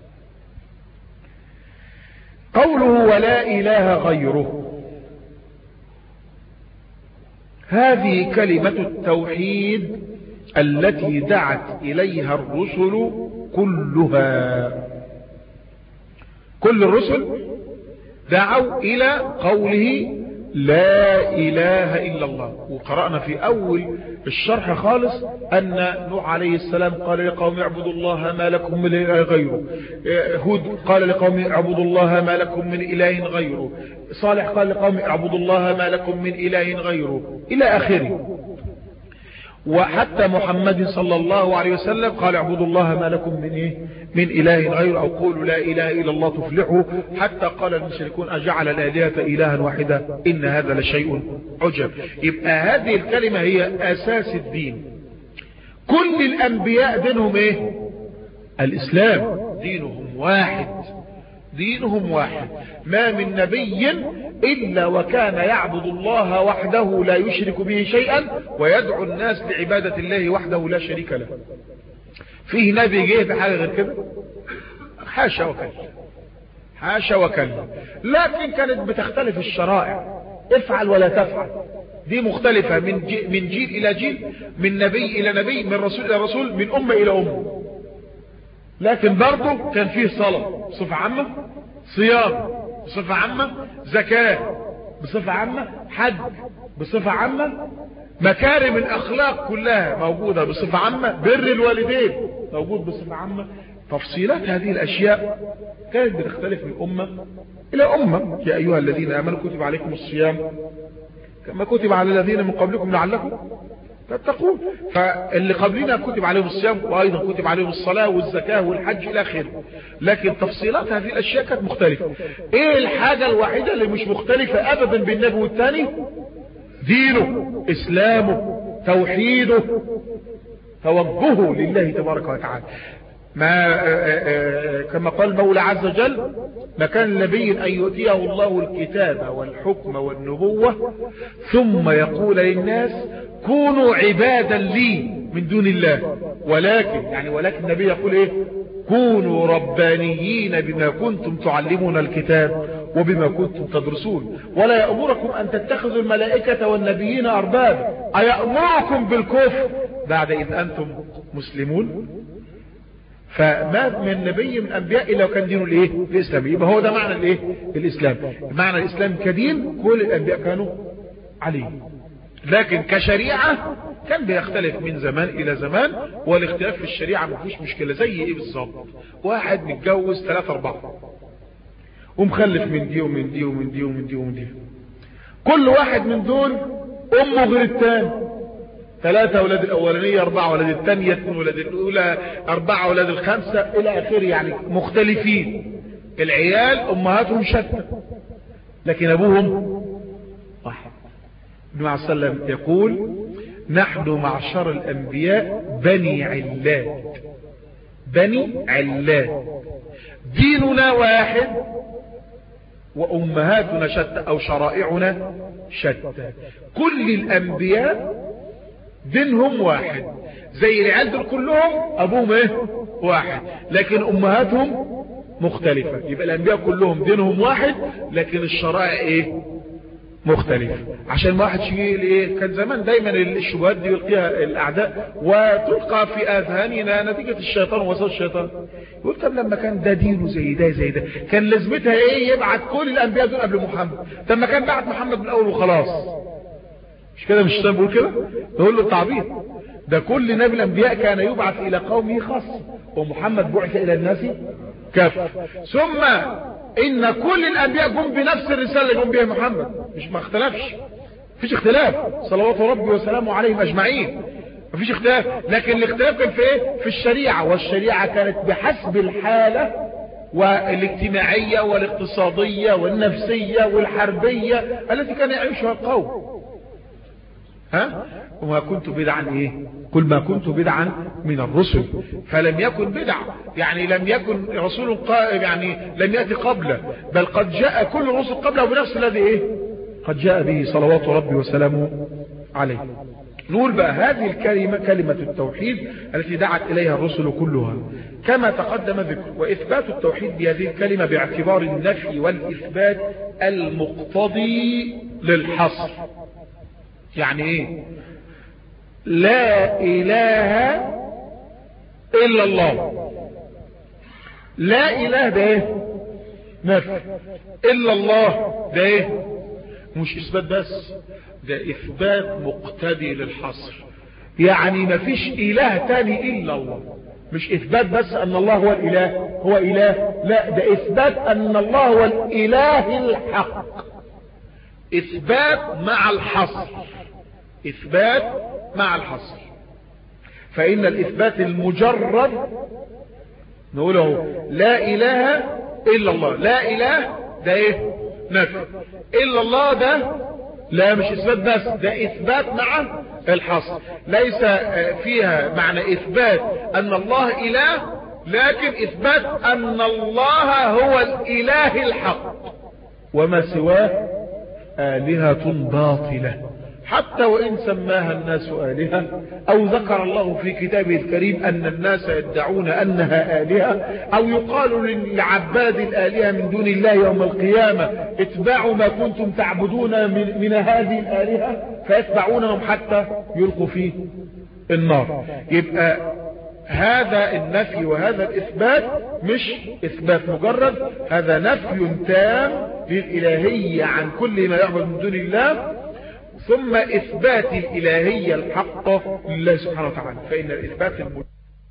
[SPEAKER 1] قوله ولا إله غيره هذه كلمة التوحيد التي دعت إليها الرسل كلها كل الرسل دعوا إلى قوله لا إله إلا الله وقرأنا في أول الشرح خالص أن نوح عليه السلام قال لقوم اعبدوا الله ما لكم من إله غيره هود قال لقوم اعبدوا الله ما لكم من إله غيره صالح قال لقوم اعبدوا الله ما لكم من إله غيره إلى آخره وحتى محمد صلى الله عليه وسلم قال اعبدوا الله ما لكم من إيه من إله غير أو قولوا لا إله إلا الله تفلحوا حتى قال المشركون أجعل الآلهة إلها واحدة إن هذا لشيء عجب يبقى هذه الكلمة هي أساس الدين كل الأنبياء دينهم إيه الإسلام دينهم واحد دينهم واحد ما من نبي إلا وكان يعبد الله وحده لا يشرك به شيئا ويدعو الناس لعبادة الله وحده لا شريك له فيه نبي جه بحاجة غير كده حاشا وكلا حاشا وكلا لكن كانت بتختلف الشرائع افعل ولا تفعل دي مختلفة من جيل, من جيل إلى جيل من نبي إلى نبي من رسول إلى رسول من أمة إلى أمة لكن برضه كان فيه صلاة بصفة عامة صيام بصفة عامة زكاة بصفة عامة حج بصفة عامة مكارم الأخلاق كلها موجودة بصفة عامة بر الوالدين موجود بصفة عامة تفصيلات هذه الأشياء كانت بتختلف من أمة إلى أمة يا أيها الذين آمنوا كتب عليكم الصيام كما كتب على الذين من قبلكم لعلكم تتقون فاللي قبلنا كتب عليهم الصيام وأيضا كتب عليهم الصلاة والزكاة والحج إلى آخره لكن تفصيلات هذه الأشياء كانت مختلفة إيه الحاجة الوحيدة اللي مش مختلفة أبدا بالنبي والثاني دينه إسلامه توحيده توجهه لله تبارك وتعالى ما كما قال المولى عز وجل ما كان نبي أن يؤتيه الله الكتاب والحكم والنبوة ثم يقول للناس كونوا عبادا لي من دون الله ولكن يعني ولكن النبي يقول ايه كونوا ربانيين بما كنتم تعلمون الكتاب وبما كنتم تدرسون ولا يأمركم أن تتخذوا الملائكة والنبيين أربابا أيأمركم بالكفر بعد إذ أنتم مسلمون فما من نبي من الانبياء الا وكان دينه الايه الاسلام يبقى هو ده معنى الايه الاسلام معنى الاسلام كدين كل الانبياء كانوا عليه لكن كشريعة كان بيختلف من زمان الى زمان والاختلاف في الشريعة ما فيش مشكلة زي ايه بالظبط واحد متجوز ثلاثة اربعة ومخلف من دي ومن دي ومن دي ومن دي ومن دي كل واحد من دول امه غير التاني ثلاثة أولاد الأولانية أربعة أولاد الثانية اثنين أولاد الأولى أربعة أولاد الخمسة إلى آخره يعني مختلفين العيال أمهاتهم شتى لكن أبوهم واحد ابن عليه السلام يقول نحن معشر الأنبياء بني علات بني علات ديننا واحد وأمهاتنا شتى أو شرائعنا شتى كل الأنبياء دينهم واحد زي العيال دول كلهم أبوهم إيه واحد لكن أمهاتهم مختلفة يبقى الأنبياء كلهم دينهم واحد لكن الشرائع إيه مختلف عشان ما واحد يجي ايه كان زمان دايما الشبهات دي يلقيها الاعداء وتلقى في اذهاننا نتيجة الشيطان ووسط الشيطان يقول طب لما كان ده دينه زي ده زي ده كان لازمتها ايه يبعت كل الانبياء دول قبل محمد طب ما كان بعت محمد من الاول وخلاص مش كده مش الشيطان بيقول كده يقول له التعبير ده كل نبي الانبياء كان يبعث الى قومه خاصة ومحمد بعث الى الناس كافة ثم ان كل الانبياء جم بنفس الرسالة اللي جم بها محمد مش ما اختلفش مفيش اختلاف صلوات ربي وسلامه عليهم اجمعين مفيش اختلاف لكن الاختلاف كان في ايه في الشريعة والشريعة كانت بحسب الحالة والاجتماعية والاقتصادية والنفسية والحربية التي كان يعيشها القوم ها وما كنت بدعا ايه كل ما كنت بدعا من الرسل فلم يكن بدع يعني لم يكن رسول يعني لم يأتي قبله بل قد جاء كل الرسل قبله بنفس الذي ايه قد جاء به صلوات ربي وسلامه عليه نقول بقى هذه الكلمة كلمة التوحيد التي دعت إليها الرسل كلها كما تقدم ذكر وإثبات التوحيد بهذه الكلمة باعتبار النفي والإثبات المقتضي للحصر يعني ايه لا اله الا الله لا اله ده ايه نفي الا الله ده ايه مش اثبات بس ده اثبات مقتدي للحصر يعني مفيش اله تاني الا الله مش اثبات بس ان الله هو الاله هو اله لا ده اثبات ان الله هو الاله الحق اثبات مع الحصر اثبات مع الحصر فان الاثبات المجرد نقوله لا اله الا الله لا اله ده ايه نفي الا الله ده لا مش اثبات بس ده اثبات مع الحصر ليس فيها معنى اثبات ان الله اله لكن اثبات ان الله هو الاله الحق وما سواه آلهة باطلة حتى وإن سماها الناس آلهة أو ذكر الله في كتابه الكريم أن الناس يدعون أنها آلهة أو يقال لعباد الآلهة من دون الله يوم القيامة اتبعوا ما كنتم تعبدون من, من هذه الآلهة فيتبعونهم حتى يلقوا في النار يبقى هذا النفي وهذا الإثبات مش إثبات مجرد هذا نفي تام للإلهية عن كل ما يعبد من دون الله ثم إثبات الإلهية الحقة لله سبحانه وتعالى فإن الإثبات المجرد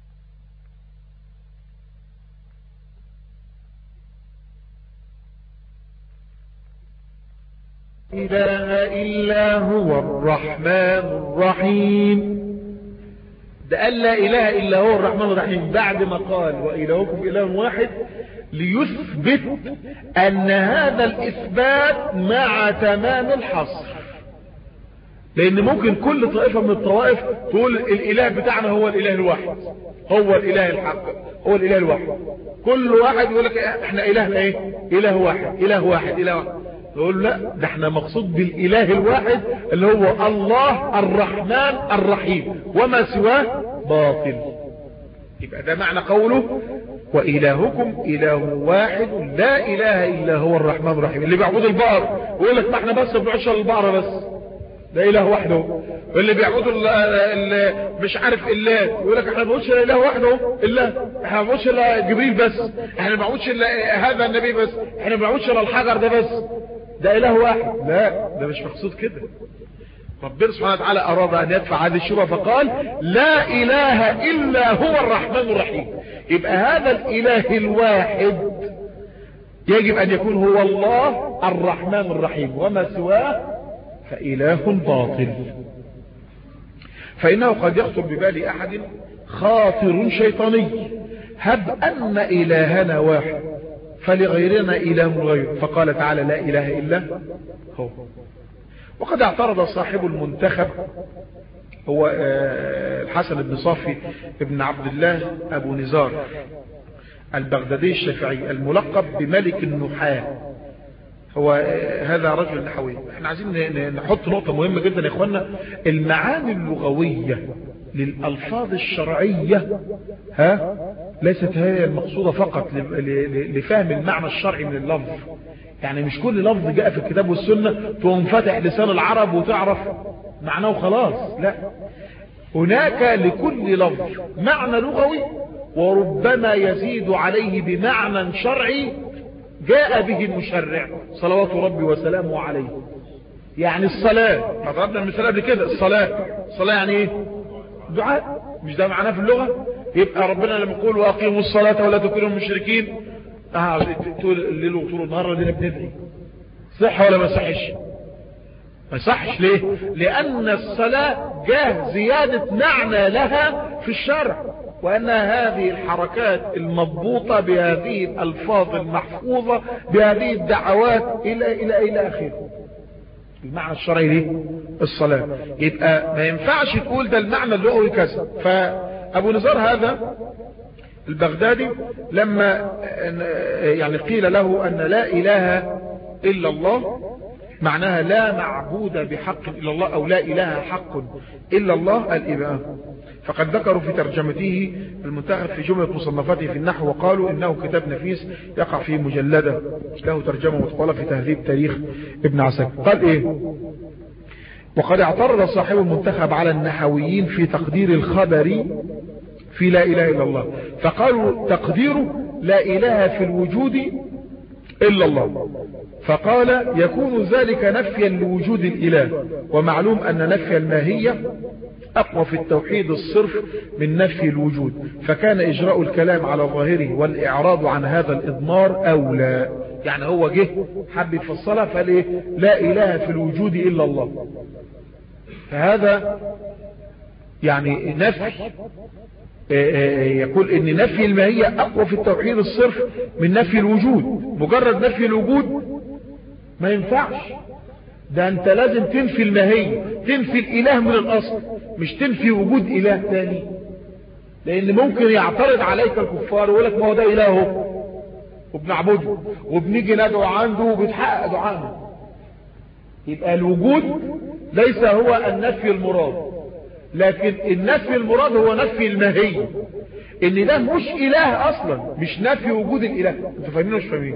[SPEAKER 1] إله إلا هو الرحمن الرحيم ده قال لا إله إلا هو الرحمن الرحيم بعد ما قال وإلهكم إله واحد ليثبت أن هذا الإثبات مع تمام الحصر لأن ممكن كل طائفة من الطوائف تقول الإله بتاعنا هو الإله الواحد هو الإله الحق هو الإله الواحد كل واحد يقول لك احنا إلهنا ايه إله واحد إله واحد إله واحد يقول لا ده احنا مقصود بالإله الواحد اللي هو الله الرحمن الرحيم وما سواه باطل يبقى ده معنى قوله وإلهكم إله واحد لا إله إلا هو الرحمن الرحيم اللي بيعبد البقر ويقول لك ما احنا بس بنعش البقرة بس ده إله وحده واللي بيعبدوا مش عارف إلا يقول لك احنا ما بنعبدش إله وحده إلا احنا ما بنعبدش إلا جبريل بس احنا ما بنعبدش إلا هذا النبي بس احنا ما بنعبدش إلا الحجر ده بس ده إله واحد لا ده مش مقصود كده ربنا سبحانه وتعالى أراد أن يدفع هذه الشبهة فقال لا إله إلا هو الرحمن الرحيم يبقى هذا الإله الواحد يجب أن يكون هو الله الرحمن الرحيم وما سواه فإله باطل فإنه قد يخطر ببال أحد خاطر شيطاني هب أن إلهنا واحد فلغيرنا إله غير فقال تعالى لا إله إلا هو وقد اعترض صاحب المنتخب هو الحسن بن صافي ابن عبد الله أبو نزار البغدادي الشافعي الملقب بملك النحاة هو هذا رجل نحوي احنا عايزين نحط نقطة مهمة جدا يا اخوانا المعاني اللغوية للألفاظ الشرعية ها ليست هي المقصودة فقط لفهم المعنى الشرعي من اللفظ يعني مش كل لفظ جاء في الكتاب والسنة تقوم فاتح لسان العرب وتعرف معناه خلاص لا هناك لكل لفظ معنى لغوي وربما يزيد عليه بمعنى شرعي جاء به المشرع صلوات ربي وسلامه عليه يعني الصلاة ما ضربنا المثال قبل كده الصلاة الصلاة يعني ايه دعاء مش ده معناه في اللغة يبقى ربنا لما يقول واقيموا الصلاة ولا تكونوا مشركين اه طول الليل وطول النهار دينا بندعي صح ولا ما صحش ما صحش ليه لان الصلاة جاه زيادة معنى لها في الشرع وأن هذه الحركات المضبوطة بهذه الألفاظ المحفوظة بهذه الدعوات إلى إلى إلى آخره المعنى الشرعي دي الصلاة يبقى ما ينفعش تقول ده المعنى اللغوي كذا فأبو نزار هذا البغدادي لما يعني قيل له أن لا إله إلا الله معناها لا معبود بحق إلا الله أو لا إله حق إلا الله الإباء فقد ذكروا في ترجمته المنتخب في جملة مصنفاته في النحو وقالوا إنه كتاب نفيس يقع في مجلدة له ترجمة مطولة في تهذيب تاريخ ابن عساكر قال إيه وقد اعترض صاحب المنتخب على النحويين في تقدير الخبر في لا إله إلا الله فقالوا تقديره لا إله في الوجود إلا الله فقال يكون ذلك نفيا لوجود الإله ومعلوم أن نفي الماهية أقوى في التوحيد الصرف من نفي الوجود فكان إجراء الكلام على ظاهره والإعراض عن هذا الإضمار أولى يعني هو جه حب يفصلها فليه لا إله في الوجود إلا الله فهذا يعني نفي يقول ان نفي الماهية اقوى في التوحيد الصرف من نفي الوجود مجرد نفي الوجود ما ينفعش ده انت لازم تنفي الماهية تنفي الاله من الاصل مش تنفي وجود اله تاني لان ممكن يعترض عليك الكفار ويقول لك ما هو ده الهه وبنعبده وبنيجي ندعو عنده وبيتحقق دعانا يبقى الوجود ليس هو النفي المراد لكن النفي المراد هو نفي الماهية ان ده مش اله اصلا مش نفي وجود الاله انتوا فاهمين مش فاهمين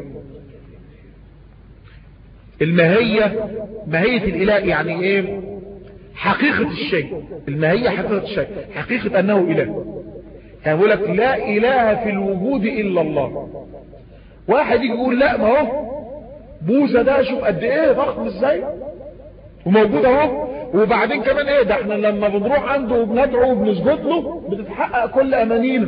[SPEAKER 1] الماهية ماهية الاله يعني ايه حقيقة الشيء الماهية حقيقة الشيء حقيقة انه اله يعني يقول لك لا اله في الوجود الا الله واحد يجي يقول لا ما هو بوذا ده شوف قد ايه ضخم ازاي وموجود اهو وبعدين كمان ايه ده احنا لما بنروح عنده وبندعو وبنسجد له بتتحقق كل امانينا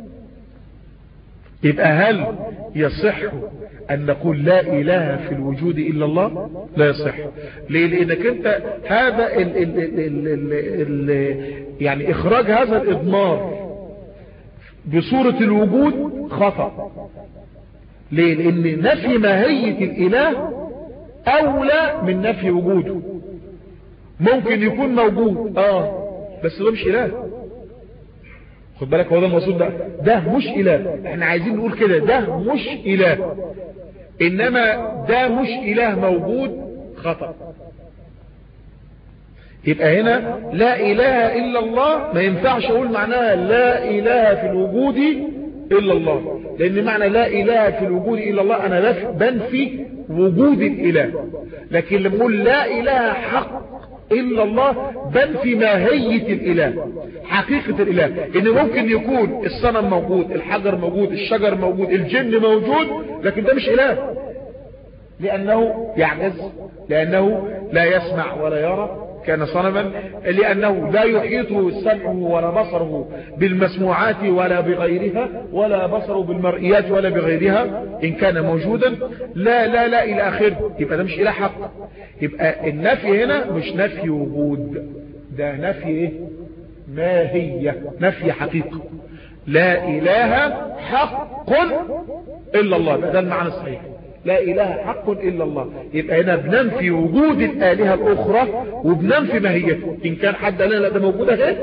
[SPEAKER 1] يبقى هل يصح ان نقول لا اله في الوجود الا الله لا يصح ليه لانك انت هذا ال ال ال ال ال ال يعني اخراج هذا الاضمار بصورة الوجود خطأ ليه لان نفي ماهية الاله اولى من نفي وجوده ممكن يكون موجود اه بس ده مش اله خد بالك هو ده المقصود ده ده مش اله احنا عايزين نقول كده ده مش اله انما ده مش اله موجود خطأ يبقى هنا لا اله الا الله ما ينفعش اقول معناها لا اله في الوجود الا الله لان معنى لا اله في الوجود الا الله انا بنفي وجود الاله لكن لما اقول لا اله حق الا الله بنفي ماهية الاله حقيقة الاله ان ممكن يكون الصنم موجود الحجر موجود الشجر موجود الجن موجود لكن ده مش اله لانه يعجز لانه لا يسمع ولا يرى كان صنما لأنه لا يحيطه سمعه ولا بصره بالمسموعات ولا بغيرها ولا بصره بالمرئيات ولا بغيرها إن كان موجودا لا لا لا إلى آخره يبقى ده مش إله حق يبقى النفي هنا مش نفي وجود ده نفي إيه ماهية نفي حقيقة لا إله حق إلا الله ده المعنى الصحيح لا إله حق إلا الله يبقى هنا بننفي وجود الآلهة الأخرى وبننفي ماهيته إن كان حد قال لا ده موجودة اهي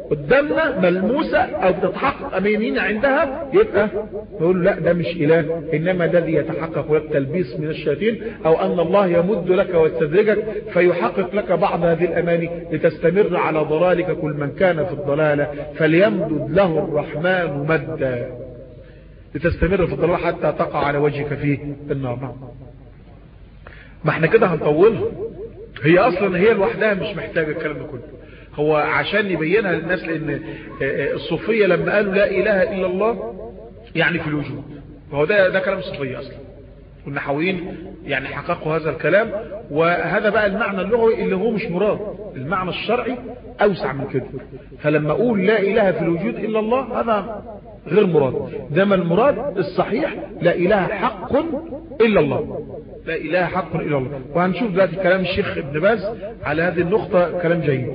[SPEAKER 1] قدامنا ملموسة او بتتحقق امينين عندها يبقى نقول لا ده مش اله انما الذي يتحقق لك تلبيس من الشياطين او ان الله يمد لك ويستدرجك فيحقق لك بعض هذه الاماني لتستمر على ضلالك كل من كان في الضلالة فليمدد له الرحمن مدا لتستمر في الضلال حتى تقع على وجهك في النار ما احنا كده هنطولها هي اصلا هي لوحدها مش محتاجة الكلام ده كله هو عشان يبينها للناس لان الصوفية لما قالوا لا اله الا الله يعني في الوجود وهو ده ده كلام الصوفية اصلا والنحويين يعني حققوا هذا الكلام وهذا بقى المعنى اللغوي اللي هو مش مراد المعنى الشرعي اوسع من كده فلما اقول لا اله في الوجود الا الله هذا غير مراد دام المراد الصحيح لا اله حق الا الله لا اله حق الا الله وهنشوف دلوقتي كلام الشيخ ابن باز على هذه النقطة كلام جيد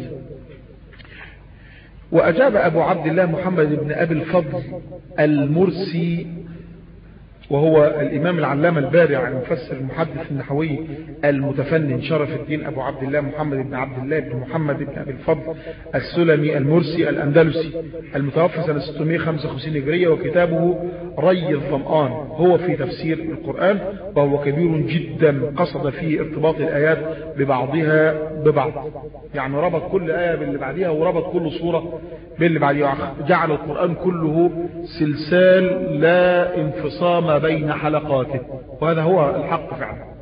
[SPEAKER 1] وأجاب أبو عبد الله محمد بن أبي الفضل المرسي وهو الإمام العلامة البارع المفسر المحدث النحوي المتفنن شرف الدين أبو عبد الله محمد بن عبد الله بن محمد بن أبي الفضل السلمي المرسي الأندلسي المتوفى سنة 655 هجرية وكتابه ري الظمآن هو في تفسير القرآن وهو كبير جدا قصد فيه ارتباط الآيات ببعضها ببعض يعني ربط كل آية باللي بعدها وربط كل صورة باللي بعدها جعل القرآن كله سلسال لا انفصام بين حلقاته وهذا هو الحق فعلا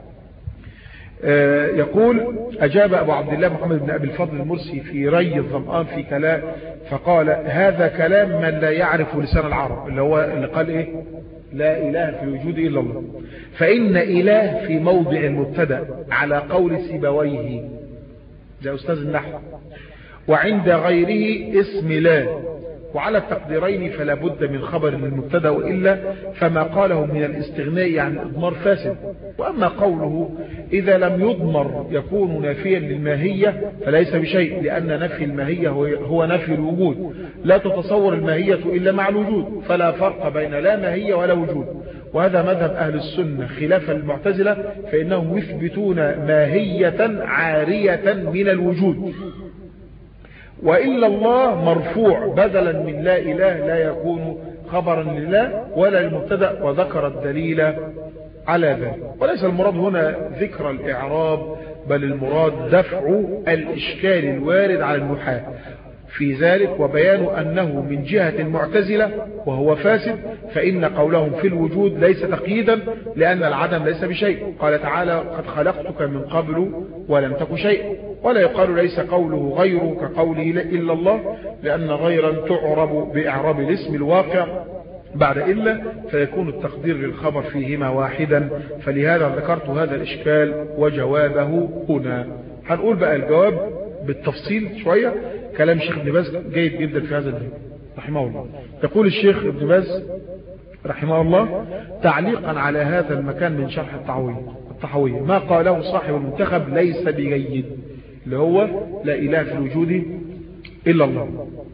[SPEAKER 1] يقول أجاب أبو عبد الله محمد بن أبي الفضل المرسي في ري الظمآن في كلام فقال هذا كلام من لا يعرف لسان العرب اللي هو اللي قال إيه لا إله في الوجود إلا الله فإن إله في موضع المبتدا على قول سيبويه ده أستاذ النحو وعند غيره اسم لا وعلى التقديرين فلا بد من خبر للمبتدا وإلا فما قاله من الاستغناء عن الإضمار فاسد وأما قوله إذا لم يضمر يكون نافيا للماهية فليس بشيء لأن نفي الماهية هو نفي الوجود لا تتصور الماهية إلا مع الوجود فلا فرق بين لا ماهية ولا وجود وهذا مذهب أهل السنة خلافا للمعتزلة فإنهم يثبتون ماهية عارية من الوجود وإلا الله مرفوع بدلا من لا إله لا يكون خبرا لله ولا المبتدا وذكر الدليل على ذلك وليس المراد هنا ذكر الإعراب بل المراد دفع الإشكال الوارد على النحاة في ذلك وبيان أنه من جهة المعتزلة وهو فاسد فإن قولهم في الوجود ليس تقييدا لأن العدم ليس بشيء قال تعالى قد خلقتك من قبل ولم تك شيء ولا يقال ليس قوله غير كقوله إلا الله لأن غيرا تعرب بإعراب الاسم الواقع بعد إلا فيكون التقدير للخبر فيهما واحدا فلهذا ذكرت هذا الإشكال وجوابه هنا هنقول بقى الجواب بالتفصيل شوية كلام الشيخ ابن باز جيد جدا في هذا البيت رحمه الله يقول الشيخ ابن باز رحمه الله تعليقا على هذا المكان من شرح التعوية التحوية ما قاله صاحب المنتخب ليس بجيد اللي هو لا إله في الوجود إلا الله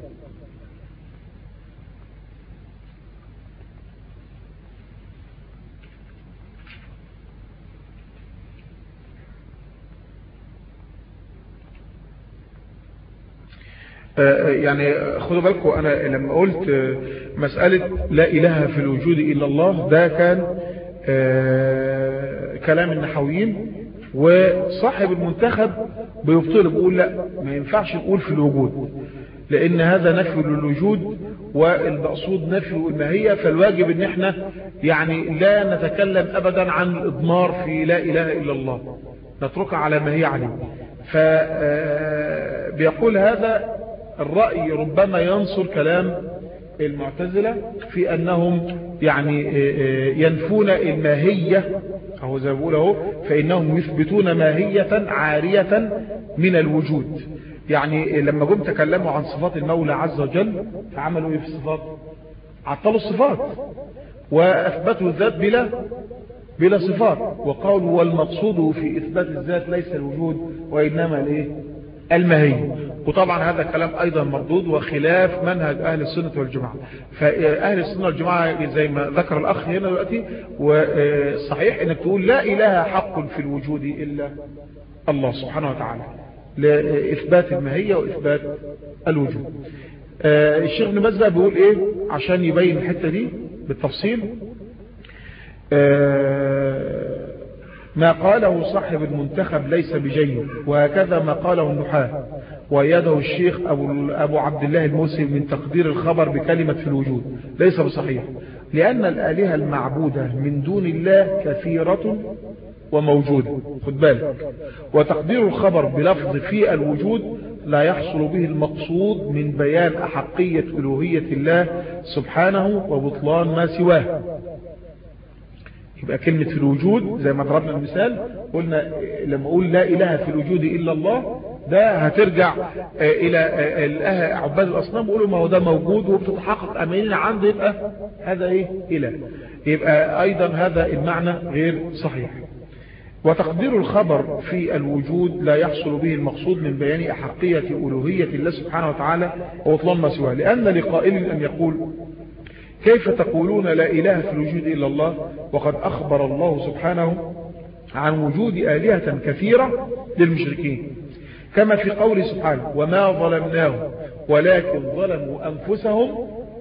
[SPEAKER 1] يعني خدوا بالكم أنا لما قلت مسألة لا إله في الوجود إلا الله ده كان كلام النحويين وصاحب المنتخب بيبطل بيقول لا ما ينفعش نقول في الوجود لأن هذا نفي للوجود والمقصود نفي الماهية فالواجب ان احنا يعني لا نتكلم أبدا عن الإضمار في لا إله إلا الله نتركها على ما هي عليه فبيقول هذا الرأي ربما ينصر كلام المعتزلة في أنهم يعني ينفون الماهية أو زي ما بقول اهو فإنهم يثبتون ماهية عارية من الوجود يعني لما جم تكلموا عن صفات المولى عز وجل فعملوا ايه في الصفات عطلوا الصفات وأثبتوا الذات بلا بلا صفات وقالوا والمقصود في إثبات الذات ليس الوجود وإنما الايه الماهية وطبعا هذا كلام أيضا مردود وخلاف منهج أهل السنة والجماعة فأهل السنة والجماعة زي ما ذكر الأخ هنا دلوقتي وصحيح أنك تقول لا إله حق في الوجود إلا الله سبحانه وتعالى لإثبات الماهية وإثبات الوجود آه الشيخ ابن باز بقى بيقول ايه عشان يبين الحتة دي بالتفصيل آه ما قاله صاحب المنتخب ليس بجيد وهكذا ما قاله النحاة ويده الشيخ أبو, أبو عبد الله الموسي من تقدير الخبر بكلمة في الوجود ليس بصحيح لأن الآلهة المعبودة من دون الله كثيرة وموجودة خد بالك وتقدير الخبر بلفظ في الوجود لا يحصل به المقصود من بيان أحقية ألوهية الله سبحانه وبطلان ما سواه يبقى كلمة في الوجود زي ما ضربنا المثال قلنا لما أقول لا إله في الوجود إلا الله ده هترجع إلى عباد الأصنام يقولوا ما هو ده موجود وبتتحقق أمانين عنده يبقى هذا إيه إله يبقى أيضا هذا المعنى غير صحيح وتقدير الخبر في الوجود لا يحصل به المقصود من بيان أحقية ألوهية الله سبحانه وتعالى وإطلال ما سواه لأن لقائل أن يقول كيف تقولون لا إله في الوجود إلا الله وقد أخبر الله سبحانه عن وجود آلهة كثيرة للمشركين كما في قول سبحانه وما ظلمناهم ولكن ظلموا أنفسهم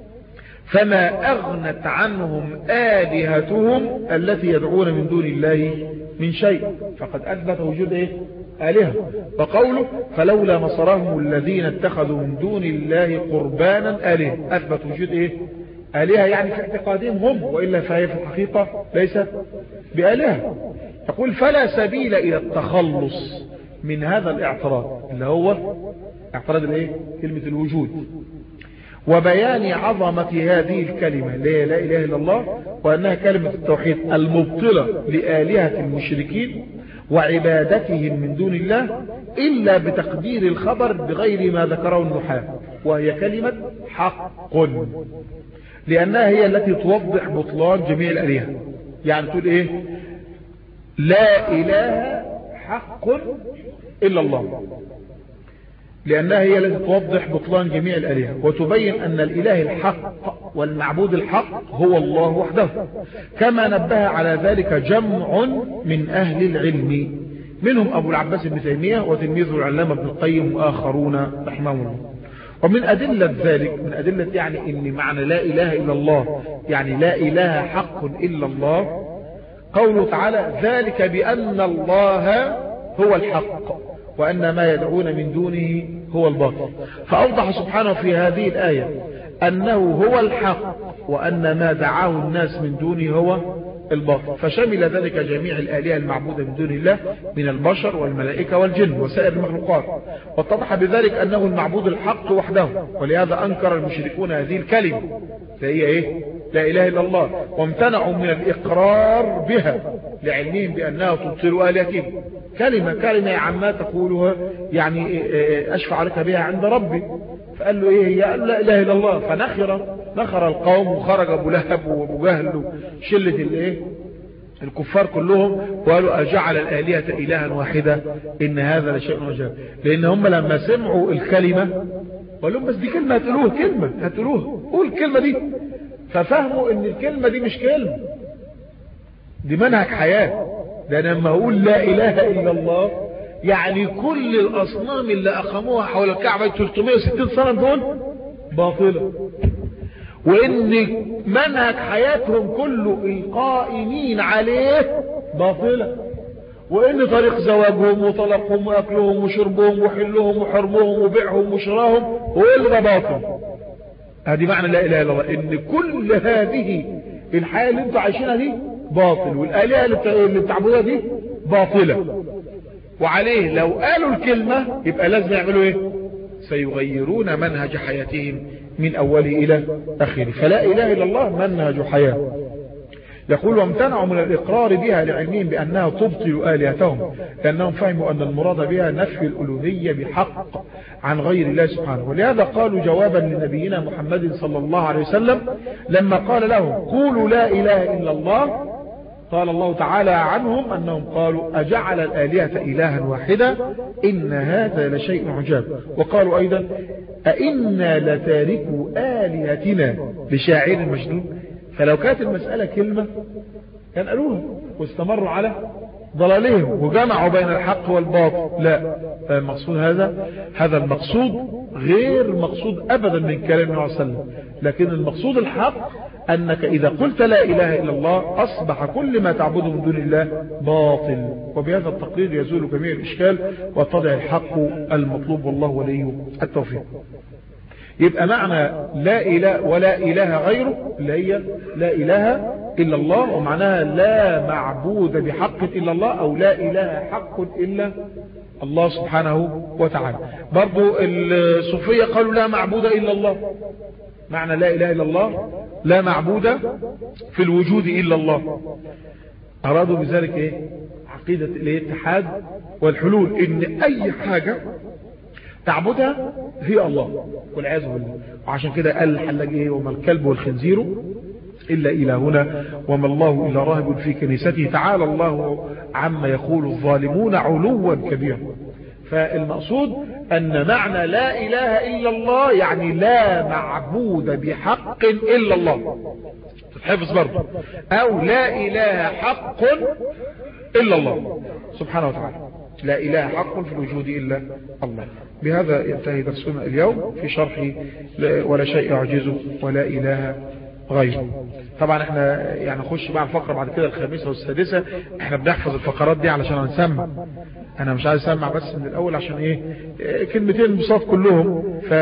[SPEAKER 1] فما أغنت عنهم آلهتهم التي يدعون من دون الله من شيء فقد أثبت وجود إيه؟ آلهة وقوله فلولا نصرهم الذين اتخذوا من دون الله قربانا آلهة أثبت وجود إيه؟ آلهة يعني في اعتقادهم هم وإلا فهي في الحقيقة ليست بآلهة يقول فلا سبيل إلى التخلص من هذا الاعتراض اللي هو اعتراض الايه كلمة الوجود وبيان عظمة هذه الكلمة اللي هي لا إله إلا الله وأنها كلمة التوحيد المبطلة لآلهة المشركين وعبادتهم من دون الله إلا بتقدير الخبر بغير ما ذكره النحاة وهي كلمة حق لأنها هي التي توضح بطلان جميع الآلهة يعني تقول إيه لا إله حق إلا الله لأنها هي التي توضح بطلان جميع الآلهة وتبين أن الإله الحق والمعبود الحق هو الله وحده كما نبه على ذلك جمع من أهل العلم منهم أبو العباس بن تيمية وتلميذه العلامة ابن القيم وآخرون رحمهم الله ومن أدلة ذلك من أدلة يعني أن معنى لا إله إلا الله يعني لا إله حق إلا الله قوله تعالى ذلك بأن الله هو الحق وأن ما يدعون من دونه هو الباطل فأوضح سبحانه في هذه الآية أنه هو الحق وأن ما دعاه الناس من دونه هو الباطل فشمل ذلك جميع الآلهة المعبودة من دون الله من البشر والملائكة والجن وسائر المخلوقات واتضح بذلك أنه المعبود الحق وحده ولهذا أنكر المشركون هذه الكلمة فهي إيه لا إله إلا الله وامتنعوا من الإقرار بها لعلمهم بأنها تبطل آلهتهم كلمة كلمة يا عما تقولها يعني أشفع لك بها عند ربي فقال له إيه هي قال لا إله إلا الله فنخر نخر القوم وخرج أبو لهب وأبو جهل وشلة الإيه الكفار كلهم وقالوا أجعل الآلهة إلها واحدة إن هذا لشيء عجاب لأن هم لما سمعوا الكلمة قالوا لهم بس دي كلمة هتقولوها كلمة هتقولوها قول الكلمة دي ففهموا ان الكلمة دي مش كلمة دي منهج حياة ده أنا لما أقول لا إله إلا الله يعني كل الأصنام اللي أقاموها حول الكعبة 360 سنة دول باطلة وإن منهج حياتهم كله القائمين عليه باطلة وإن طريق زواجهم وطلقهم وأكلهم وشربهم وحلهم وحرمهم وبيعهم وشراهم هو اللي ده باطل هذه معنى لا إله إلا الله إن كل هذه الحياة اللي انتوا عايشينها دي باطل والآلهة اللي بتعبدها دي باطلة وعليه لو قالوا الكلمة يبقى لازم يعملوا ايه سيغيرون منهج حياتهم من أوله إلى آخره فلا إله إلا الله منهج حياة يقول وامتنعوا من الإقرار بها لعلمهم بأنها تبطل آلهتهم لأنهم فهموا أن المراد بها نفي الألوهية بحق عن غير الله سبحانه ولهذا قالوا جوابا لنبينا محمد صلى الله عليه وسلم لما قال لهم قولوا لا إله إلا الله قال الله تعالى عنهم أنهم قالوا أجعل الآلهة إلها واحدة إن هذا لشيء عجاب وقالوا أيضا أئنا لتاركوا آلهتنا لشاعر مجنون فلو كانت المسألة كلمة كان قالوها واستمروا على ضلالهم وجمعوا بين الحق والباطل لا المقصود هذا هذا المقصود غير المقصود ابدا من كلام النبي صلى الله عليه وسلم لكن المقصود الحق انك اذا قلت لا اله الا الله اصبح كل ما تعبده من دون الله باطل وبهذا التقرير يزول جميع الاشكال ويتضع الحق المطلوب والله ولي التوفيق يبقى معنى لا إله ولا إله غيره اللي هي لا إله إلا الله ومعناها لا معبود بحق إلا الله أو لا إله حق إلا الله سبحانه وتعالى برضو الصوفية قالوا لا معبود إلا الله معنى لا إله إلا الله لا معبود في الوجود إلا الله أرادوا بذلك إيه؟ عقيدة الاتحاد والحلول إن أي حاجة تعبدها هي الله والعياذ بالله وعشان كده قال الحلاج ايه وما الكلب والخنزير إلا إلهنا وما الله إلا راهب في كنيسته تعالى الله عما يقول الظالمون علوا كبيرا فالمقصود أن معنى لا إله إلا الله يعني لا معبود بحق إلا الله تتحفظ برضه أو لا إله حق إلا الله سبحانه وتعالى لا إله حق في الوجود إلا الله بهذا ينتهي درسنا اليوم في شرح ولا شيء يعجزه ولا إله غيره طبعا احنا يعني نخش بقى الفقرة بعد كده الخامسة والسادسة احنا بنحفظ الفقرات دي علشان نسمع انا مش عايز اسمع بس من الاول عشان ايه كلمتين بصوت كلهم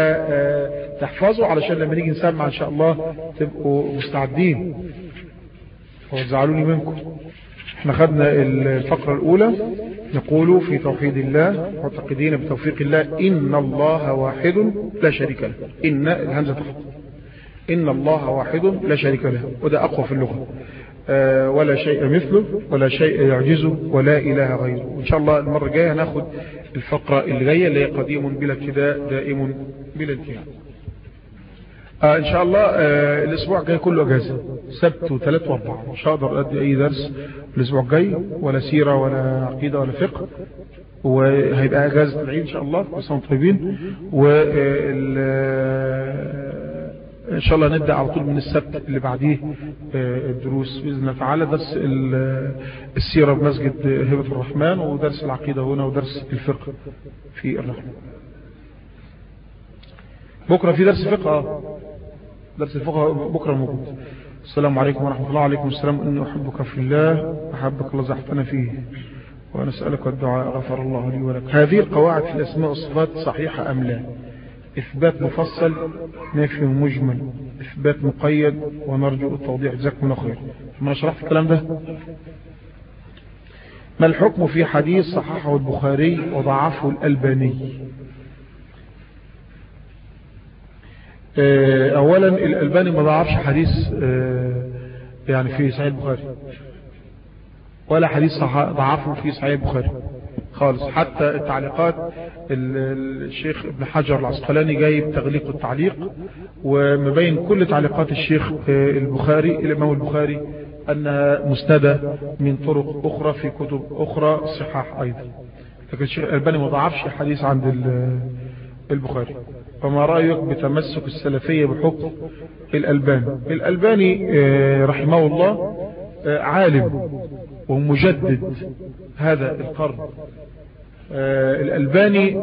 [SPEAKER 1] فتحفظوا علشان لما نيجي نسمع ان شاء الله تبقوا مستعدين وتزعلوني منكم احنا خدنا الفقرة الاولى نقول في توحيد الله معتقدين بتوفيق الله ان الله واحد لا شريك له ان الهمزة تحت إن الله واحد لا شريك له وده أقوى في اللغة آه ولا شيء مثله ولا شيء يعجزه ولا إله غيره وإن شاء الله المرة الجاية هناخد الفقرة اللي جاية اللي هي قديم بلا ابتداء دائم بلا انتهاء آه إن شاء الله آه الأسبوع الجاي كله أجازة سبت وثلاث واربعة مش هقدر أدي أي درس الأسبوع الجاي ولا سيرة ولا عقيدة ولا فقه وهيبقى أجازة العيد إن شاء الله كل سنة طيبين وال ان شاء الله نبدأ على طول من السبت اللي بعديه الدروس بإذن الله تعالى درس السيرة بمسجد هبة الرحمن ودرس العقيدة هنا ودرس الفقه في الرحمن بكرة في درس فقه آه. درس الفقه بكرة موجود السلام عليكم ورحمة الله عليكم السلام إني أحبك في الله أحبك الله زحتنا فيه ونسألك الدعاء غفر الله لي ولك هذه القواعد في الأسماء والصفات صحيحة أم لا إثبات مفصل نافي مجمل إثبات مقيد ونرجو التوضيح جزاكم الله خير ما شرحت الكلام ده ما الحكم في حديث صححه البخاري وضعفه الألباني أولا الألباني ما ضعفش حديث يعني في صحيح البخاري ولا حديث ضعفه في صحيح البخاري خالص حتى التعليقات الشيخ ابن حجر العسقلاني جايب تغليق التعليق ومبين كل تعليقات الشيخ البخاري الإمام البخاري أنها مسندة من طرق أخرى في كتب أخرى صحاح أيضا لكن الشيخ الألباني ما ضعفش حديث عند البخاري فما رأيك بتمسك السلفية بحكم الألباني الألباني رحمه الله عالم ومجدد هذا القرن آه الألباني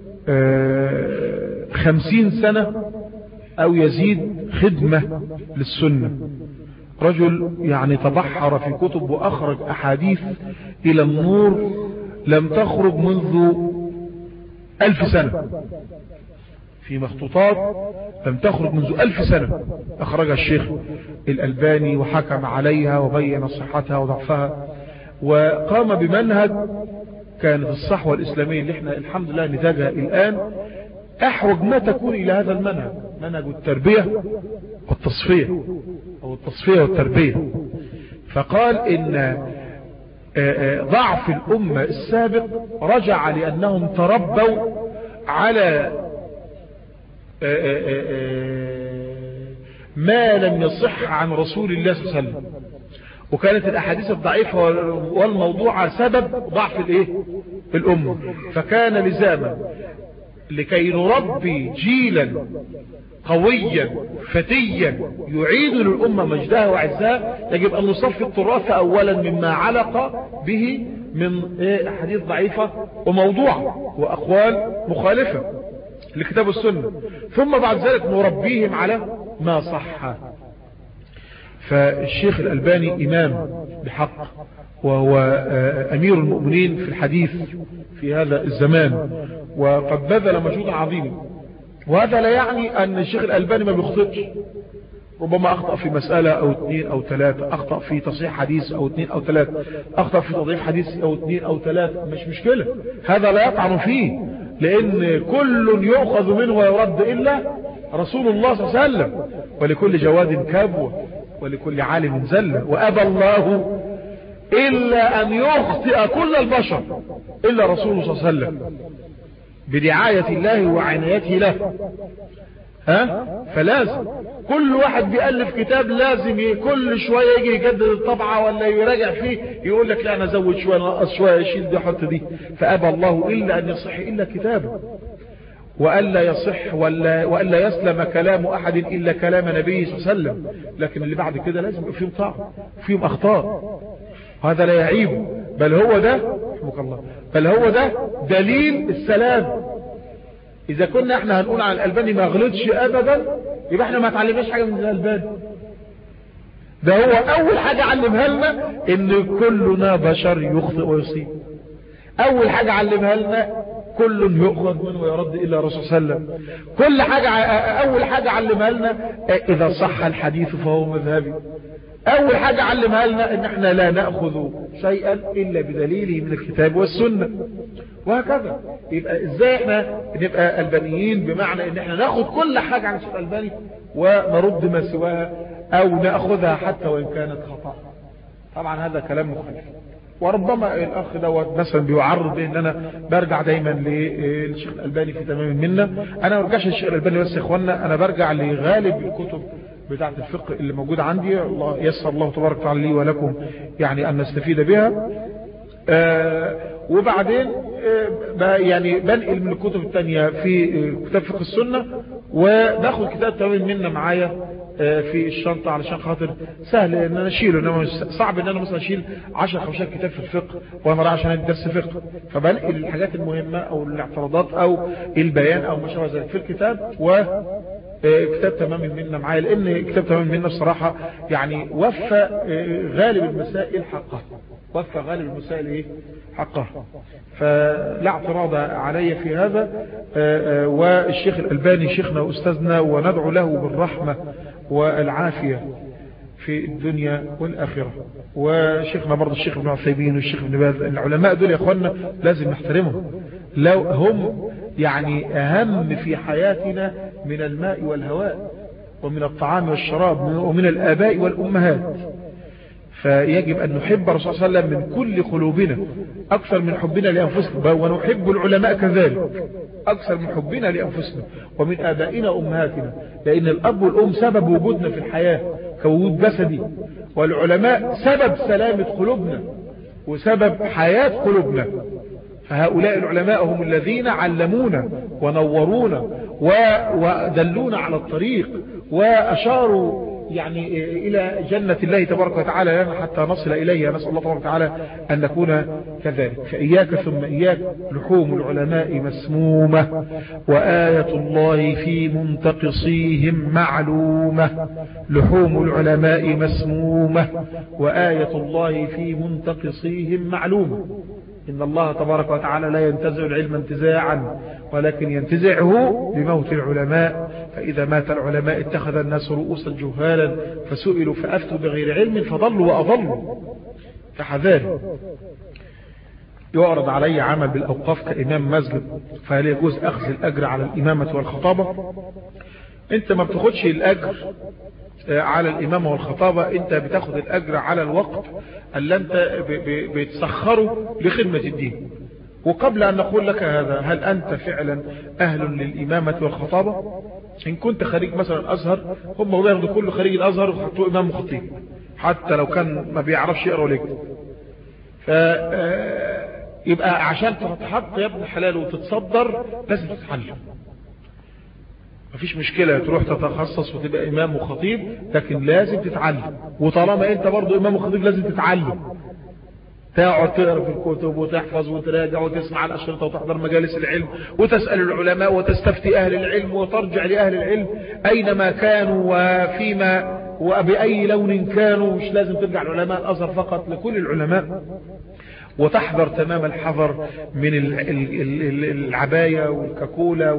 [SPEAKER 1] آه خمسين سنة أو يزيد خدمة للسنة رجل يعني تبحر في كتب وأخرج أحاديث إلى النور لم تخرج منذ ألف سنة في مخطوطات لم تخرج منذ ألف سنة أخرجها الشيخ الألباني وحكم عليها وبين صحتها وضعفها وقام بمنهج كانت الصحوة الإسلامية اللي احنا الحمد لله نتاجها الآن أحوج ما تكون إلى هذا المنهج منهج التربية والتصفية أو التصفية والتربية فقال إن ضعف الأمة السابق رجع لأنهم تربوا على ما لم يصح عن رسول الله صلى الله عليه وسلم وكانت الأحاديث الضعيفة والموضوعة سبب ضعف الايه الأمة فكان لزاما لكي نربي جيلا قويا فتيا يعيد للأمة مجدها وعزها يجب أن نصفي التراث أولا مما علق به من ايه احاديث ضعيفة وموضوعة واقوال مخالفة لكتاب السنة ثم بعد ذلك نربيهم على ما صح فالشيخ الألباني إمام بحق وهو أمير المؤمنين في الحديث في هذا الزمان وقد بذل مجهودا عظيما وهذا لا يعني أن الشيخ الألباني ما بيخطئش ربما أخطأ في مسألة أو اثنين أو ثلاثة أخطأ في تصحيح حديث أو اثنين أو ثلاثة أخطأ في تضعيف حديث أو اثنين أو ثلاثة مش مشكلة هذا لا يطعن فيه لأن كل يؤخذ منه ويرد إلا رسول الله صلى الله عليه وسلم ولكل جواد كبوة ولكل عالم زلة وأبى الله إلا أن يخطئ كل البشر إلا رسوله صلى الله عليه وسلم بدعاية الله وعنايته له ها فلازم كل واحد بيألف كتاب لازم كل شوية يجي يجدد الطبعة ولا يراجع فيه يقول لك لا انا ازود شوية نقص شوية يشيل دي حط دي فأبى الله إلا أن يصح إلا كتابه وألا يصح ولا وألا يسلم كلام أحد إلا كلام نبيه صلى الله عليه وسلم لكن اللي بعد كده لازم يبقى فيهم طعم فيهم أخطاء هذا لا يعيب بل هو ده رحمك الله بل هو ده دليل السلام إذا كنا احنا هنقول عن الألباني ما غلطش أبدا يبقى احنا ما تعلمناش حاجة من الألباني ده هو أول حاجة علمها لنا إن كلنا بشر يخطئ ويصيب أول حاجة علمها لنا كل يؤخذ منه ويرد إلى رسول صلى الله عليه وسلم كل حاجة أول حاجة علمها لنا إذا صح الحديث فهو مذهبي أول حاجة علمها لنا إن احنا لا نأخذ شيئا إلا بدليله من الكتاب والسنة وهكذا يبقى إزاي احنا نبقى ألبانيين بمعنى إن احنا نأخذ كل حاجة عن الشيخ الألباني ونرد ما سواها أو نأخذها حتى وإن كانت خطأ طبعا هذا كلام مخالف وربما الاخ دوت مثلا بيعرض ان انا برجع دايما للشيخ الالباني في تمام منا انا ما برجعش للشيخ الالباني بس يا اخوانا انا برجع لغالب الكتب بتاعه الفقه اللي موجوده عندي الله يسر الله تبارك وتعالى لي ولكم يعني ان نستفيد بها آه وبعدين آه يعني بنقل من الكتب الثانيه في كتاب فقه السنه وباخد كتاب تمام منا معايا في الشنطة علشان خاطر سهل ان انا اشيله انما صعب ان انا مثلا اشيل 10 15 كتاب في الفقه وانا رايح عشان ادرس فقه فبنقل الحاجات المهمة او الاعتراضات او البيان او ما شابه ذلك في الكتاب و كتاب تمام منا معايا لان كتاب تمام منا بصراحة يعني وفى غالب المسائل حقها وفى غالب المسائل ايه حقها فلا اعتراض علي في هذا والشيخ الألباني شيخنا وأستاذنا وندعو له بالرحمة والعافية في الدنيا والآخرة وشيخنا برضه الشيخ ابن عثيمين والشيخ ابن باز العلماء دول يا اخوانا لازم نحترمهم لو هم يعني أهم في حياتنا من الماء والهواء ومن الطعام والشراب ومن الآباء والأمهات فيجب أن نحب الرسول صلى الله عليه وسلم من كل قلوبنا أكثر من حبنا لأنفسنا ونحب العلماء كذلك أكثر من حبنا لأنفسنا ومن آبائنا وأمهاتنا لأن الأب والأم سبب وجودنا في الحياة كوجود جسدي والعلماء سبب سلامة قلوبنا وسبب حياة قلوبنا فهؤلاء العلماء هم الذين علمونا ونورونا ودلونا على الطريق وأشاروا يعني إلى جنة الله تبارك وتعالى لنا حتى نصل إليها نسأل الله تبارك وتعالى أن نكون كذلك فإياك ثم إياك لحوم العلماء مسمومة وآية الله في منتقصيهم معلومة لحوم العلماء مسمومة وآية الله في منتقصيهم معلومة إن الله تبارك وتعالى لا ينتزع العلم انتزاعا ولكن ينتزعه بموت العلماء فإذا مات العلماء اتخذ الناس رؤوسا جهالا فسئلوا فأفتوا بغير علم فضلوا وأضلوا فحذار يعرض علي عمل بالأوقاف كإمام مسجد فهل يجوز أخذ الأجر على الإمامة والخطابة انت ما بتاخدش الأجر على الإمامة والخطابة انت بتاخد الأجر على الوقت اللي انت بتسخره لخدمة الدين وقبل أن نقول لك هذا هل أنت فعلا أهل للإمامة والخطابة إن كنت خريج مثلا أزهر هم بياخدوا كل خريج الأزهر ويحطوه إمام وخطيب حتى لو كان ما بيعرفش يقرأ ويكتب ف يبقى عشان تتحط يا ابن الحلال وتتصدر لازم تتعلم مفيش مشكلة تروح تتخصص وتبقى إمام وخطيب لكن لازم تتعلم وطالما أنت برضو إمام وخطيب لازم تتعلم تقعد تقرا في الكتب وتحفظ وتراجع وتسمع الأشرطة وتحضر مجالس العلم وتسأل العلماء وتستفتي أهل العلم وترجع لأهل العلم أينما كانوا وفيما وبأي لون كانوا مش لازم ترجع العلماء الأزهر فقط لكل العلماء وتحذر تمام الحذر من العباية والكاكولا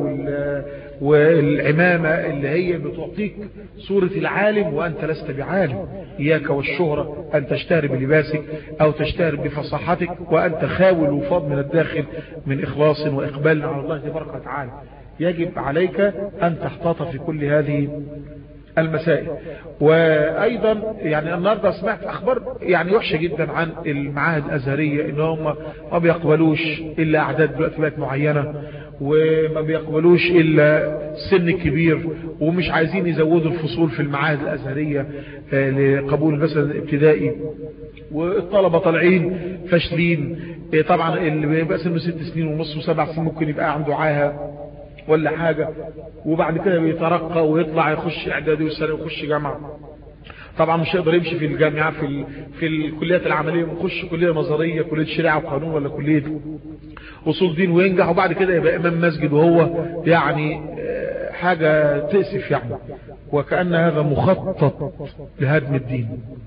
[SPEAKER 1] والعمامة اللي هي بتعطيك صورة العالم وأنت لست بعالم إياك والشهرة أن تشتهر بلباسك أو تشتهر بفصاحتك وأنت خاول وفاض من الداخل من إخلاص وإقبال على الله تبارك وتعالى يجب عليك أن تحتاط في كل هذه المسائل وايضا يعني النهارده سمعت اخبار يعني وحشه جدا عن المعاهد الازهريه ان هم ما بيقبلوش الا اعداد دلوقتي بقت معينه وما بيقبلوش الا سن كبير ومش عايزين يزودوا الفصول في المعاهد الازهريه لقبول مثلا ابتدائي والطلبه طالعين فاشلين طبعا اللي بيبقى سنه ست سنين ونص وسبع سنين ممكن يبقى عنده عاهه ولا حاجة وبعد كده بيترقى ويطلع يخش اعدادي وسنة ويخش جامعة طبعا مش هيقدر يمشي في الجامعة في ال... في الكليات العملية ويخش كلية نظرية كلية شريعة وقانون ولا كلية اصول دين وينجح وبعد كده يبقى امام مسجد وهو يعني حاجة تأسف يعني وكأن هذا مخطط لهدم الدين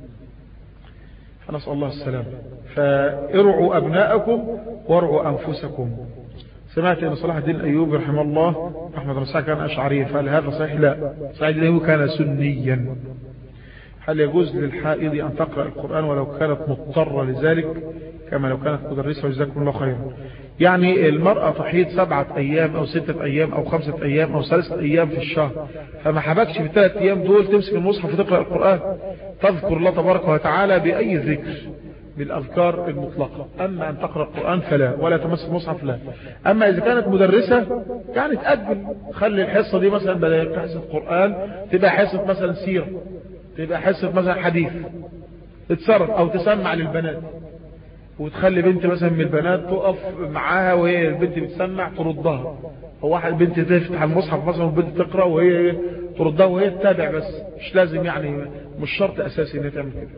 [SPEAKER 1] فنسأل الله السلام فارعوا أبناءكم وارعوا أنفسكم سمعت ان صلاح الدين الايوبي رحمه الله احمد رسول كان اشعري فهل هذا صحيح لا صلاح الدين الايوبي كان سنيا هل يجوز للحائض ان تقرأ القرآن ولو كانت مضطرة لذلك كما لو كانت مدرسة وجزاكم الله خيرا يعني المرأة تحيض سبعة ايام او ستة ايام او خمسة ايام او ثلاثة ايام في الشهر فما حبكش في الثلاث ايام دول تمسك المصحف وتقرأ القرآن تذكر الله تبارك وتعالى باي ذكر بالأذكار المطلقة أما أن تقرأ القرآن فلا ولا تمس المصحف لا أما إذا كانت مدرسة يعني تأجل خلي الحصة دي مثلا بدل حصة قرآن تبقى حصة مثلا سيرة تبقى حصة مثلا حديث تتصرف أو تسمع للبنات وتخلي بنت مثلا من البنات تقف معاها وهي البنت بتسمع تردها هو واحد بنت تفتح المصحف مثلا والبنت تقرأ وهي تردها وهي تتابع بس مش لازم يعني مش شرط أساسي انها تعمل كده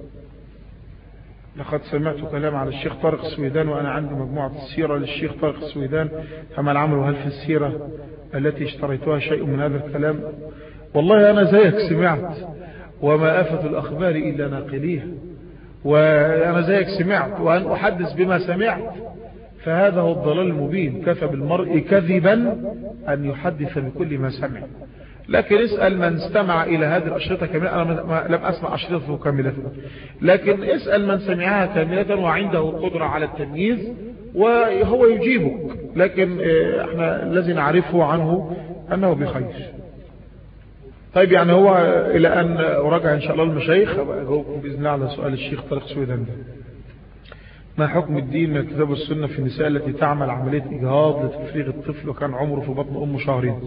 [SPEAKER 1] لقد سمعت كلام على الشيخ طارق السويدان وأنا عندي مجموعة السيرة للشيخ طارق السويدان فما العمل هل في السيرة التي اشتريتها شيء من هذا الكلام والله أنا زيك سمعت وما آفة الأخبار إلا ناقليها وأنا زيك سمعت وأن أحدث بما سمعت فهذا هو الضلال المبين كفى بالمرء كذبا أن يحدث بكل ما سمع لكن اسأل من استمع إلى هذه الأشرطة كاملة أنا لم أسمع أشرطته كاملة لكن اسأل من سمعها كاملة وعنده القدرة على التمييز وهو يجيبك لكن احنا الذي نعرفه عنه أنه بخير طيب يعني هو إلى أن أراجع إن شاء الله المشايخ أجاوبكم بإذن الله على سؤال الشيخ طارق سويدان ده ما حكم الدين من الكتاب والسنة في النساء التي تعمل عملية إجهاض لتفريغ الطفل وكان عمره في بطن أمه شهرين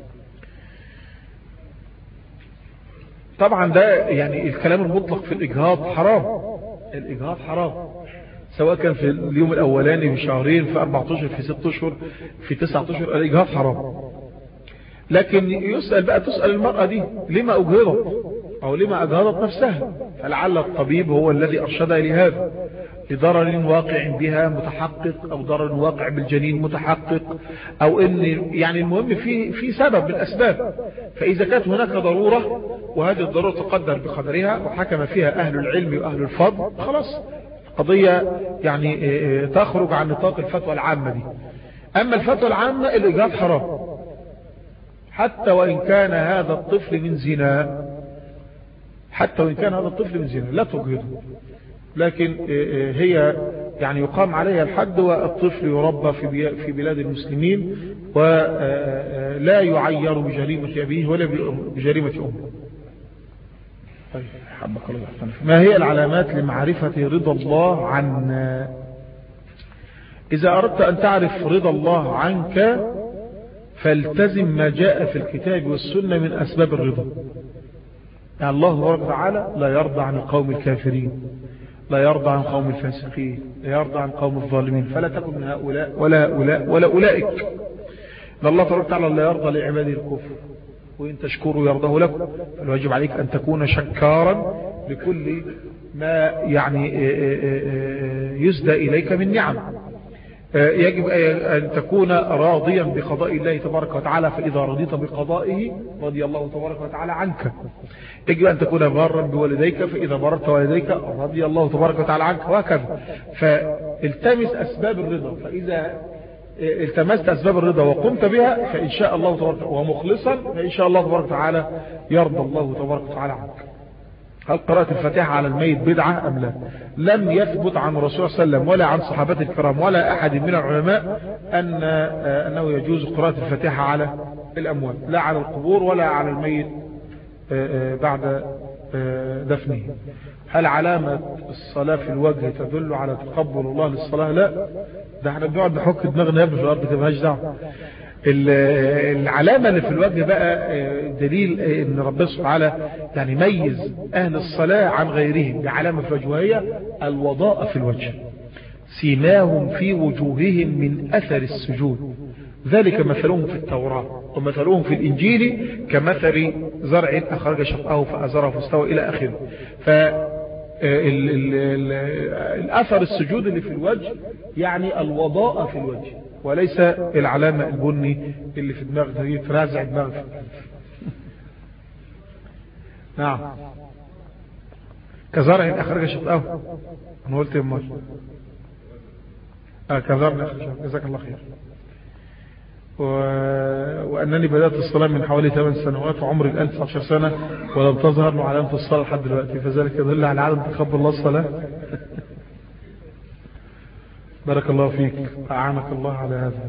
[SPEAKER 1] طبعا ده يعني الكلام المطلق في الإجهاض حرام الإجهاض حرام سواء كان في اليوم الأولاني في شهرين في أربعة أشهر في ست أشهر في تسعة أشهر الإجهاض حرام لكن يسأل بقى تسأل المرأة دي لما أجهضت أو لما أجهضت نفسها فلعل الطبيب هو الذي أرشدها لهذا لضرر واقع بها متحقق أو ضرر واقع بالجنين متحقق أو إن يعني المهم في في سبب من الأسباب فإذا كانت هناك ضرورة وهذه الضرورة تقدر بقدرها وحكم فيها أهل العلم وأهل الفضل خلاص قضية يعني تخرج عن نطاق الفتوى العامة دي أما الفتوى العامة الإجهاض حرام حتى وإن كان هذا الطفل من زنا حتى وإن كان هذا الطفل من زنا لا تجهضه لكن هي يعني يقام عليها الحد والطفل يربى في بلاد المسلمين ولا يعير بجريمة أبيه ولا بجريمة أمه طيب حبك الله ما هي العلامات لمعرفة رضا الله عنا إذا أردت أن تعرف رضا الله عنك فالتزم ما جاء في الكتاب والسنة من أسباب الرضا يعني الله تبارك وتعالى لا يرضى عن القوم الكافرين لا يرضى عن قوم الفاسقين لا يرضى عن قوم الظالمين فلا تكن من هؤلاء ولا هؤلاء ولا أولئك إن الله تبارك وتعالى لا يرضى لعباده الكفر وإن تشكروا يرضه لكم فالواجب عليك أن تكون شكارا لكل ما يعني يسدى إليك من نعم يجب أن تكون راضيا بقضاء الله تبارك وتعالى فإذا رضيت بقضائه رضي الله تبارك وتعالى عنك يجب أن تكون بارا بوالديك فإذا بررت والديك رضي الله تبارك وتعالى عنك وهكذا فالتمس أسباب الرضا فإذا التمست أسباب الرضا وقمت بها فإن شاء الله تبارك ومخلصا فإن شاء الله تبارك وتعالى يرضى الله تبارك وتعالى عنك هل قراءة الفاتحة على الميت بدعة أم لا لم يثبت عن الرسول صلى الله عليه وسلم ولا عن صحابته الكرام ولا أحد من العلماء أن أنه يجوز قراءة الفاتحة على الأموات لا على القبور ولا على الميت بعد دفنه هل علامة الصلاة في الوجه تدل على تقبل الله للصلاة لا ده احنا بنقعد نحك دماغنا يبني في الأرض كده مالهاش دعوه العلامة اللي في الوجه بقى دليل ان ربنا سبحانه وتعالى يعني ميز اهل الصلاة عن غيرهم بعلامة في وجهها الوضاء في الوجه سيماهم في وجوههم من اثر السجود ذلك مثلهم في التوراة ومثلهم في الانجيل كمثل زرع اخرج شطاه فازره فاستوى الى اخره ف الاثر السجود اللي في الوجه يعني الوضاء في الوجه وليس العلامة البني اللي في دماغ دي ترازع دماغ نعم كزرع أخرج شطاه أنا قلت يا مال آه كزرع أخرج جزاك الله خير و... وأنني بدأت الصلاة من حوالي 8 سنوات وعمري الآن 19 سنة ولم تظهر له علامة الصلاة لحد دلوقتي فذلك يدل على عدم تقبل الله الصلاة بارك الله فيك أعانك الله على هذا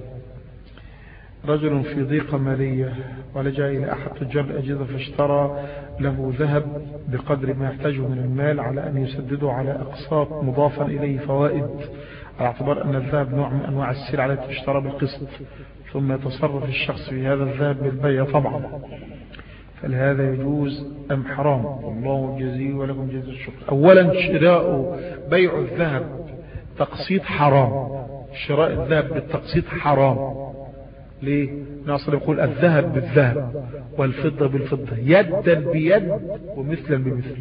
[SPEAKER 1] رجل في ضيقة مالية ولجأ إلى أحد تجار الأجهزة فاشترى له ذهب بقدر ما يحتاجه من المال على أن يسدده على أقساط مضافا إليه فوائد على اعتبار أن الذهب نوع من أنواع السلع التي تشترى بالقسط ثم يتصرف الشخص في هذا الذهب بالبيع طبعا هل هذا يجوز أم حرام والله جزيه ولكم جزي الشكر أولا شراء بيع الذهب تقسيط حرام شراء الذهب بالتقسيط حرام ليه ناصر يقول الذهب بالذهب والفضة بالفضة يدا بيد ومثلا بمثل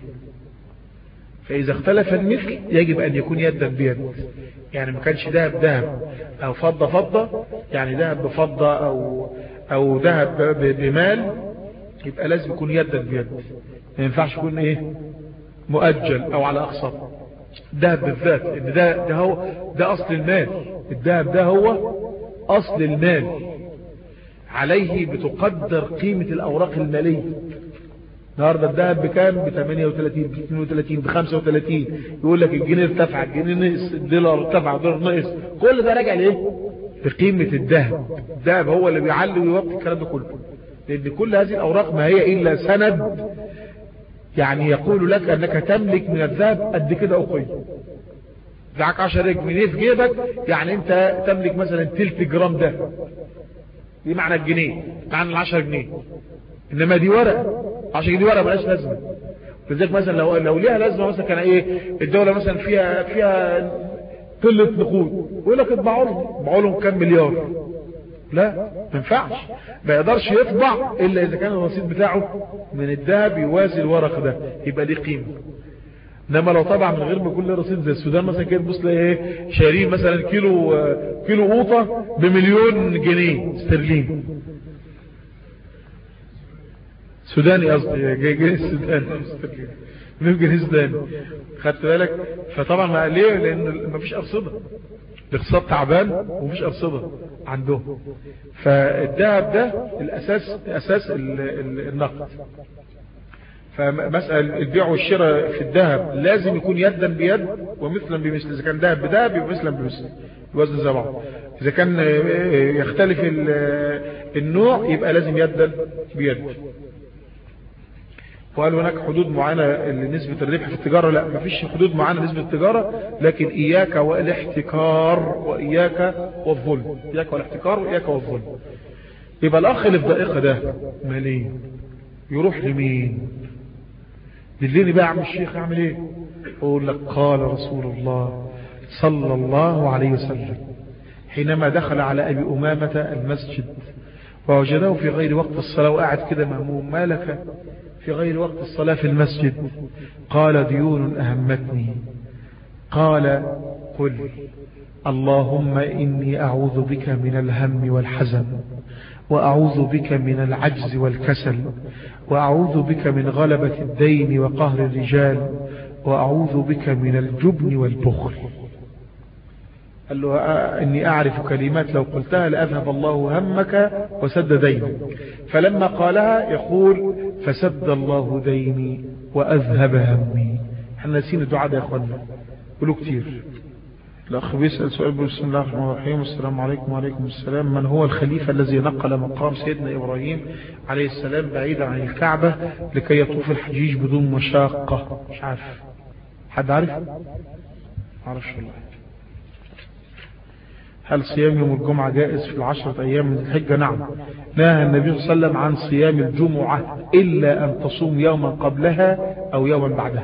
[SPEAKER 1] فإذا اختلف المثل يجب أن يكون يدا بيد يعني ما كانش ذهب ذهب أو فضة فضة يعني ذهب بفضة أو, أو ذهب بمال يبقى لازم يكون يدا بيد ما ينفعش يكون ايه مؤجل او على اقساط الذهب بالذات ان ده ده هو ده اصل المال الذهب ده هو اصل المال عليه بتقدر قيمة الاوراق المالية النهارده الذهب بكام ب 38 ب 32 ب 35 يقول لك الجنيه ارتفع الجنيه نقص الدولار ارتفع الدولار نقص كل ده راجع لايه بقيمة الذهب الذهب هو اللي بيعلي ويوطي الكلام ده كله لان كل هذه الاوراق ما هي الا سند يعني يقول لك انك تملك من الذهب قد كده اخي معك 10 جنيه في جيبك يعني انت تملك مثلا تلت جرام ده دي معنى الجنيه معنى ال 10 جنيه انما دي ورقه 10 جنيه ورقه ملهاش لازمه لذلك مثلا لو لو ليها لازمه مثلا كان ايه الدوله مثلا فيها فيها قله نقود يقول لك اطبعوا لهم اطبعوا لهم كام مليار لا ما ينفعش ما يقدرش يطبع الا اذا كان الرصيد بتاعه من الذهب يوازي الورق ده يبقى ليه قيمه انما لو طبع من غير ما يكون له رصيد زي السودان مثلا كده تبص تلاقي ايه شارين مثلا كيلو كيلو قوطه بمليون جنيه استرليني سوداني قصدي جنيه سوداني مليون جنيه سوداني خدت بالك فطبعا ما ليه لان ما فيش ارصده الاقتصاد تعبان ومفيش ارصده عندهم فالذهب ده الاساس اساس النقد فمسألة البيع والشراء في الذهب لازم يكون يدا بيد ومثلا بمثل اذا كان ذهب بذهب يبقى مثلا بمثل الوزن زي بعض اذا كان يختلف النوع يبقى لازم يدا بيد وقال هناك حدود معينة لنسبة الربح في التجارة لا مفيش حدود معينة لنسبة التجارة لكن إياك والاحتكار وإياك والظلم إياك والاحتكار وإياك والظلم يبقى الأخ اللي في دقيقة ده مالين يروح لمين دليني بقى عم الشيخ اعمل ايه اقول لك قال رسول الله صلى الله عليه وسلم حينما دخل على أبي أمامة المسجد ووجده في غير وقت الصلاة وقعد كده مهموم ما لك في غير وقت الصلاة في المسجد قال ديون أهمتني قال
[SPEAKER 2] قل اللهم إني أعوذ بك من الهم والحزن وأعوذ بك من العجز والكسل وأعوذ بك من غلبة الدين وقهر الرجال وأعوذ بك من الجبن والبخل قال له إني أعرف كلمات لو قلتها لأذهب الله همك وسد دينك فلما قالها يقول فسد الله ديني وأذهب همي احنا نسينا الدعاء ده يا أخوانا قولوا كتير الأخ بيسأل سؤال بسم الله الرحمن الرحيم السلام عليكم وعليكم السلام من هو الخليفة الذي نقل مقام سيدنا إبراهيم عليه السلام بعيدا عن الكعبة لكي يطوف الحجيج بدون مشاقة مش عارف حد عارف عارفش والله هل صيام يوم الجمعة جائز في العشرة أيام من الحجة نعم نهى النبي صلى الله عليه وسلم عن صيام الجمعة إلا أن تصوم يوما قبلها أو يوما بعدها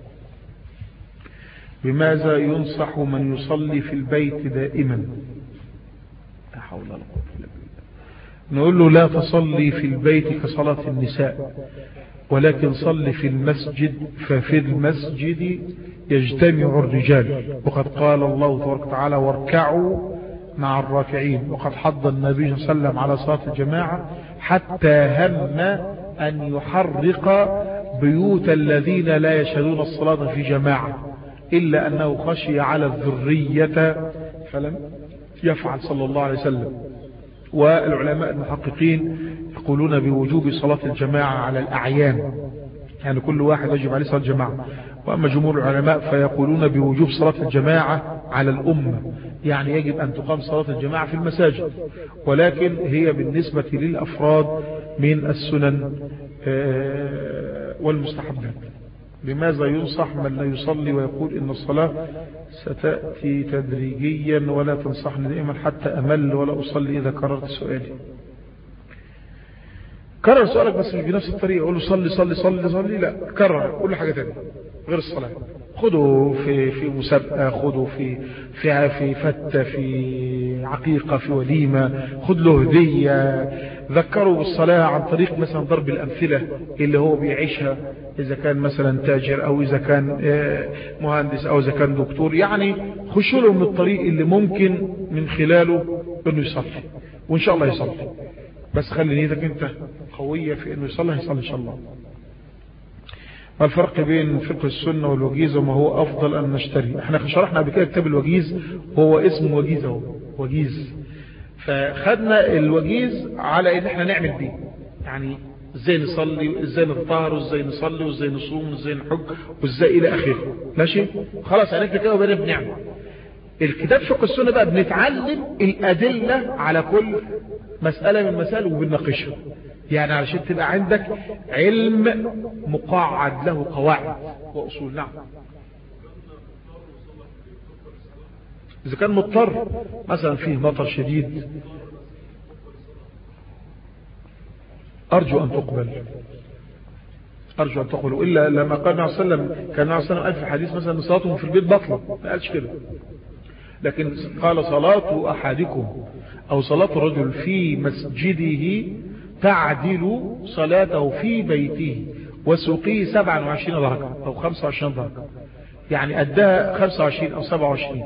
[SPEAKER 2] بماذا ينصح من يصلي في البيت دائما لا حول ولا قوة إلا بالله نقول له لا تصلي في البيت كصلاة النساء ولكن صل في المسجد ففي المسجد يجتمع الرجال وقد قال الله تبارك وتعالى واركعوا مع الراكعين وقد حض النبي صلى الله عليه وسلم على صلاة الجماعة حتى هم أن يحرق بيوت الذين لا يشهدون الصلاة في جماعة إلا أنه خشي على الذرية فلم يفعل صلى الله عليه وسلم والعلماء المحققين يقولون بوجوب صلاة الجماعة على الأعيان يعني كل واحد يجب عليه صلاة الجماعة وأما جمهور العلماء فيقولون بوجوب صلاة الجماعة على الأمة يعني يجب أن تقام صلاة الجماعة في المساجد ولكن هي بالنسبة للأفراد من السنن والمستحبات لماذا ينصح من لا يصلي ويقول إن الصلاة ستأتي تدريجيا ولا تنصحني دائما حتى أمل ولا أصلي إذا كررت سؤالي كرر سؤالك بس مش بنفس الطريقة قول له صلي صلي صلي صلي لا كرر كل حاجة تانية غير الصلاة خده في في مسابقة خده في في في فتة في عقيقة في وليمة خد له هدية ذكروا بالصلاة عن طريق مثلا ضرب الأمثلة اللي هو بيعيشها إذا كان مثلا تاجر أو إذا كان مهندس أو إذا كان دكتور يعني خشوا له من الطريق اللي ممكن من خلاله إنه يصلي وإن شاء الله يصلي بس خلي نيتك أنت قوية في إنه يصلي يصلي إن شاء الله ما الفرق بين فقه السنة والوجيز وما هو أفضل أن نشتري احنا شرحنا قبل كده كتاب الوجيز وهو اسم وجيز اهو وجيز فخدنا الوجيز على ان احنا نعمل بيه يعني ازاي نصلي وازاي نتطهر وازاي نصلي وازاي نصوم وازاي نحج وازاي الى اخره ماشي خلاص عرفنا كده وبقينا بنعمل الكتاب فقه السنة بقى بنتعلم الأدلة على كل مسألة من المسائل وبنناقشها يعني علشان تبقى عندك علم مقعد له قواعد وأصول نعم إذا كان مضطر مثلا فيه مطر شديد أرجو أن تقبل أرجو أن تقبل إلا لما قال النبي صلى الله عليه وسلم كان النبي صلى الله عليه وسلم قال في الحديث مثلا صلاتهم في البيت بطلة ما قالش كده لكن قال صلاة أحدكم أو صلاة الرجل في مسجده تعدل صلاته في بيته وسوقه 27 درجة أو 25 درجة يعني أداها 25 أو 27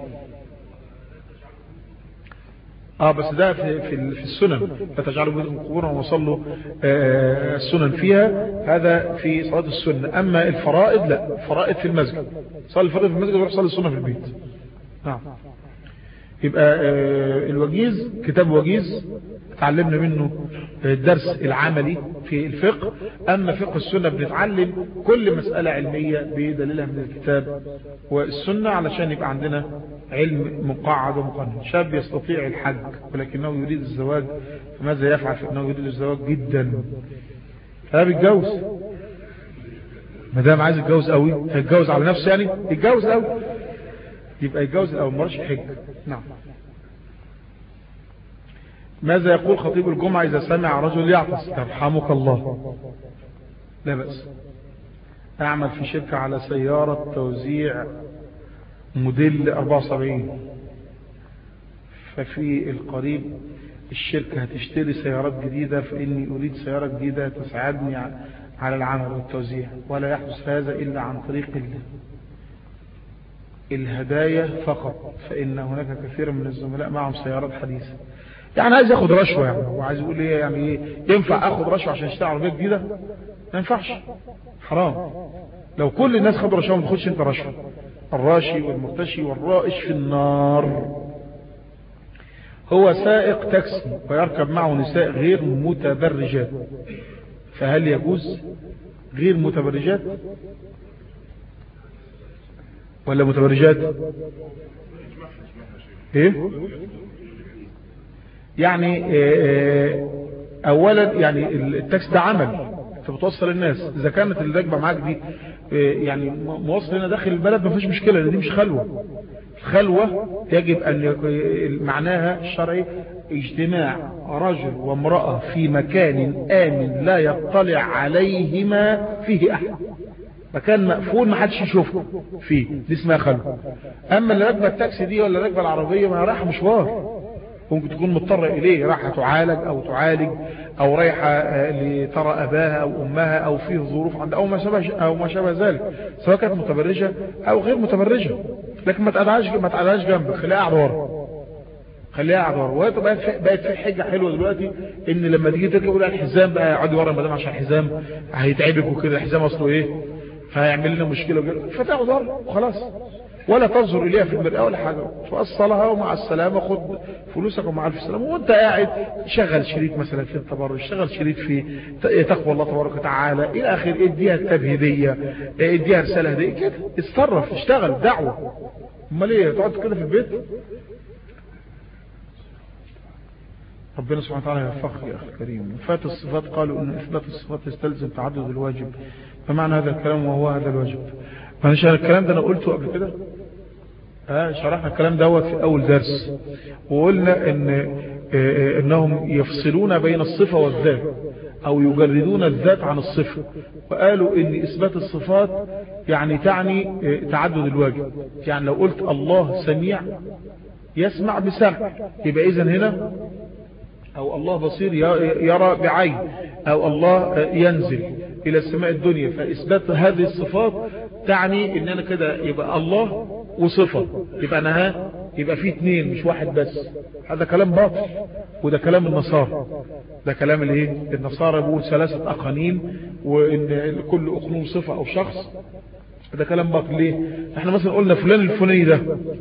[SPEAKER 2] اه بس ده في في, في السنن فتجعلوا بيوتكم قبورا وصلوا آه السنن فيها هذا في صلاة السنة اما الفرائض لا فرائض في المسجد صلي الفرائض في المسجد وروح صلي السنة في البيت نعم يبقى آه الوجيز كتاب وجيز تعلمنا منه الدرس العملي في الفقه أما فقه السنة بنتعلم كل مسألة علمية بدليلها من الكتاب والسنة علشان يبقى عندنا علم مقعد ومقنن شاب يستطيع الحج ولكنه يريد الزواج فماذا يفعل فإنه يريد الزواج جدا فهذا بيتجوز ما دام عايز يتجوز قوي هيتجوز على نفسه يعني يتجوز قوي يبقى يتجوز الأول مرش حج نعم ماذا يقول خطيب الجمعة إذا سمع رجل يعطس ترحمك الله لا بأس أعمل في شركة على سيارة توزيع موديل 74 ففي القريب الشركة هتشتري سيارات جديدة فإني أريد سيارة جديدة تساعدني على العمل والتوزيع ولا يحدث هذا إلا عن طريق الله الهدايا فقط فإن هناك كثير من الزملاء معهم سيارات حديثة يعني عايز ياخد رشوة يعني وعايز يقول ايه يعني ايه ينفع اخد رشوة عشان اشتري عربية جديدة ما ينفعش حرام لو كل الناس خدوا رشوة ما تاخدش انت رشوة الراشي والمرتشي والرائش في النار هو سائق تاكسي ويركب معه نساء غير متبرجات فهل يجوز غير متبرجات ولا متبرجات ايه يعني اولا يعني التاكسي ده عمل انت بتوصل الناس اذا كانت اللي راكبه معاك دي يعني موصل هنا داخل البلد ما فيش مشكله لان دي مش خلوه الخلوه يجب ان معناها الشرعي اجتماع رجل وامراه في مكان امن لا يطلع عليهما فيه احد مكان مقفول ما حدش يشوفه فيه دي اسمها خلوه اما اللي راكبه التاكسي دي ولا راكبه العربيه ما رايحه مشوار ممكن تكون مضطرة إليه رايحة تعالج أو تعالج أو رايحة لترى أباها أو أمها أو فيه ظروف عند أو ما شابه أو ما شابه ذلك سواء كانت متبرجة أو غير متبرجة لكن ما تقعدهاش ما تقعدهاش جنبك خليها قاعدة ورا خليها قاعدة ورا وهي بقت في بقت في حجة حلوة دلوقتي إن لما تيجي تركب يقول الحزام بقى اقعدي ورا المدام عشان الحزام هيتعبك وكده الحزام أصله إيه فهيعمل لنا مشكلة وكده فتقعد ورا وخلاص ولا تنظر إليها في المرآة ولا حاجة فأصلها ومع السلامة خد فلوسك ومع الف سلامة وانت قاعد شغل شريط مثلا في التبرج شغل شريط في تقوى الله تبارك وتعالى إلى آخر اديها كتاب هدية اديها رسالة هدية كده اتصرف اشتغل دعوة امال ايه تقعد كده في البيت ربنا سبحانه وتعالى يوفقك يا أخي الكريم إثبات الصفات قالوا أن إثبات الصفات يستلزم تعدد الواجب فمعنى هذا الكلام وهو هذا الواجب معلش الكلام ده أنا قلته قبل كده ها شرحنا الكلام دوت في أول درس وقلنا إن اه إنهم يفصلون بين الصفة والذات أو يجردون الذات عن الصفة وقالوا إن إثبات الصفات يعني تعني اه تعدد الواجب يعني لو قلت الله سميع يسمع بسمع يبقى إذا هنا أو الله بصير يرى بعين أو الله ينزل إلى السماء الدنيا فإثبات هذه الصفات تعني إن أنا كده يبقى الله وصفة يبقى أنا ها يبقى في اتنين مش واحد بس هذا كلام باطل وده كلام النصارى ده كلام الايه النصارى بيقول ثلاثة أقانين وإن كل أقنوم صفة أو شخص ده كلام باطل ليه احنا مثلا قلنا فلان الفلاني ده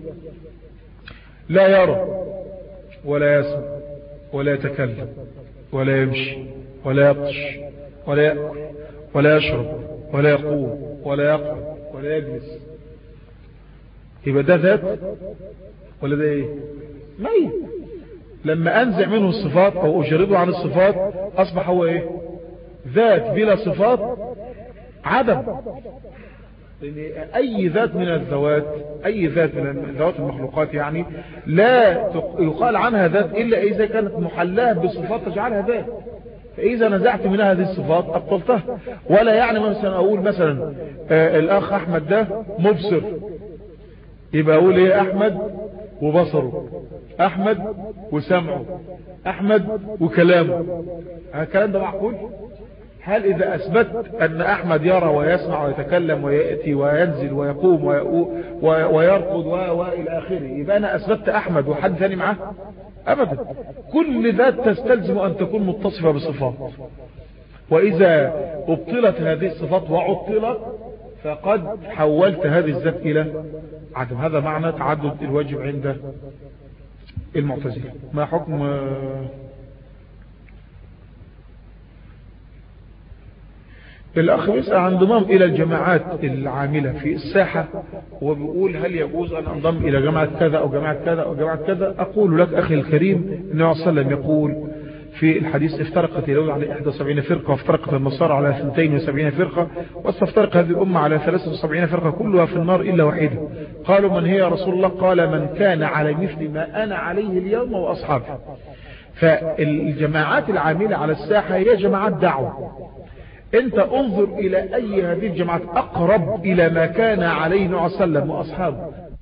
[SPEAKER 2] لا يرى ولا يسمع ولا يتكلم ولا يمشي ولا يبطش ولا يأكل ولا يشرب ولا يقوم ولا يقعد ولا يجلس يبقى ده ذات ولا ده ايه ميت لما انزع منه الصفات او اجرده عن الصفات اصبح هو ايه ذات بلا صفات عدم لأن أي ذات من الذوات أي ذات من ذوات المخلوقات يعني لا يقال عنها ذات إلا إذا كانت محلاة بصفات تجعلها ذات فإذا نزعت منها هذه الصفات أبطلتها ولا يعني مثلا أقول مثلا آه الأخ أحمد ده مبصر يبقى أقول إيه أحمد وبصره أحمد وسمعه أحمد وكلامه الكلام ده معقول هل إذا أثبت أن أحمد يرى ويسمع ويتكلم ويأتي وينزل ويقوم ويرقض وإلى آخره يبقى أنا أثبتت أحمد وحد ثاني معاه أبدا كل ذات تستلزم أن تكون متصفة بصفات وإذا أبطلت هذه الصفات وعطلت فقد حولت هذه الذات إلى عدم هذا معنى تعدد الواجب عند المعتزلة ما حكم الأخ بيسأل عن انضمام إلى الجماعات العاملة في الساحة وبيقول هل يجوز أن أنضم إلى جماعة كذا أو جماعة كذا أو جماعة كذا أقول لك أخي الكريم النبي صلى الله عليه وسلم يقول في الحديث افترقت اليهود على 71 فرقة وافترقت النصارى على 72 فرقة واستفترق هذه الأمة على 73 فرقة كلها في النار إلا واحدة قالوا من هي يا رسول الله قال من كان على مثل ما أنا عليه اليوم وأصحابي فالجماعات العاملة على الساحة هي جماعات دعوة انت انظر الى اي هذه الجماعات اقرب الى ما كان عليه نوع سلم واصحابه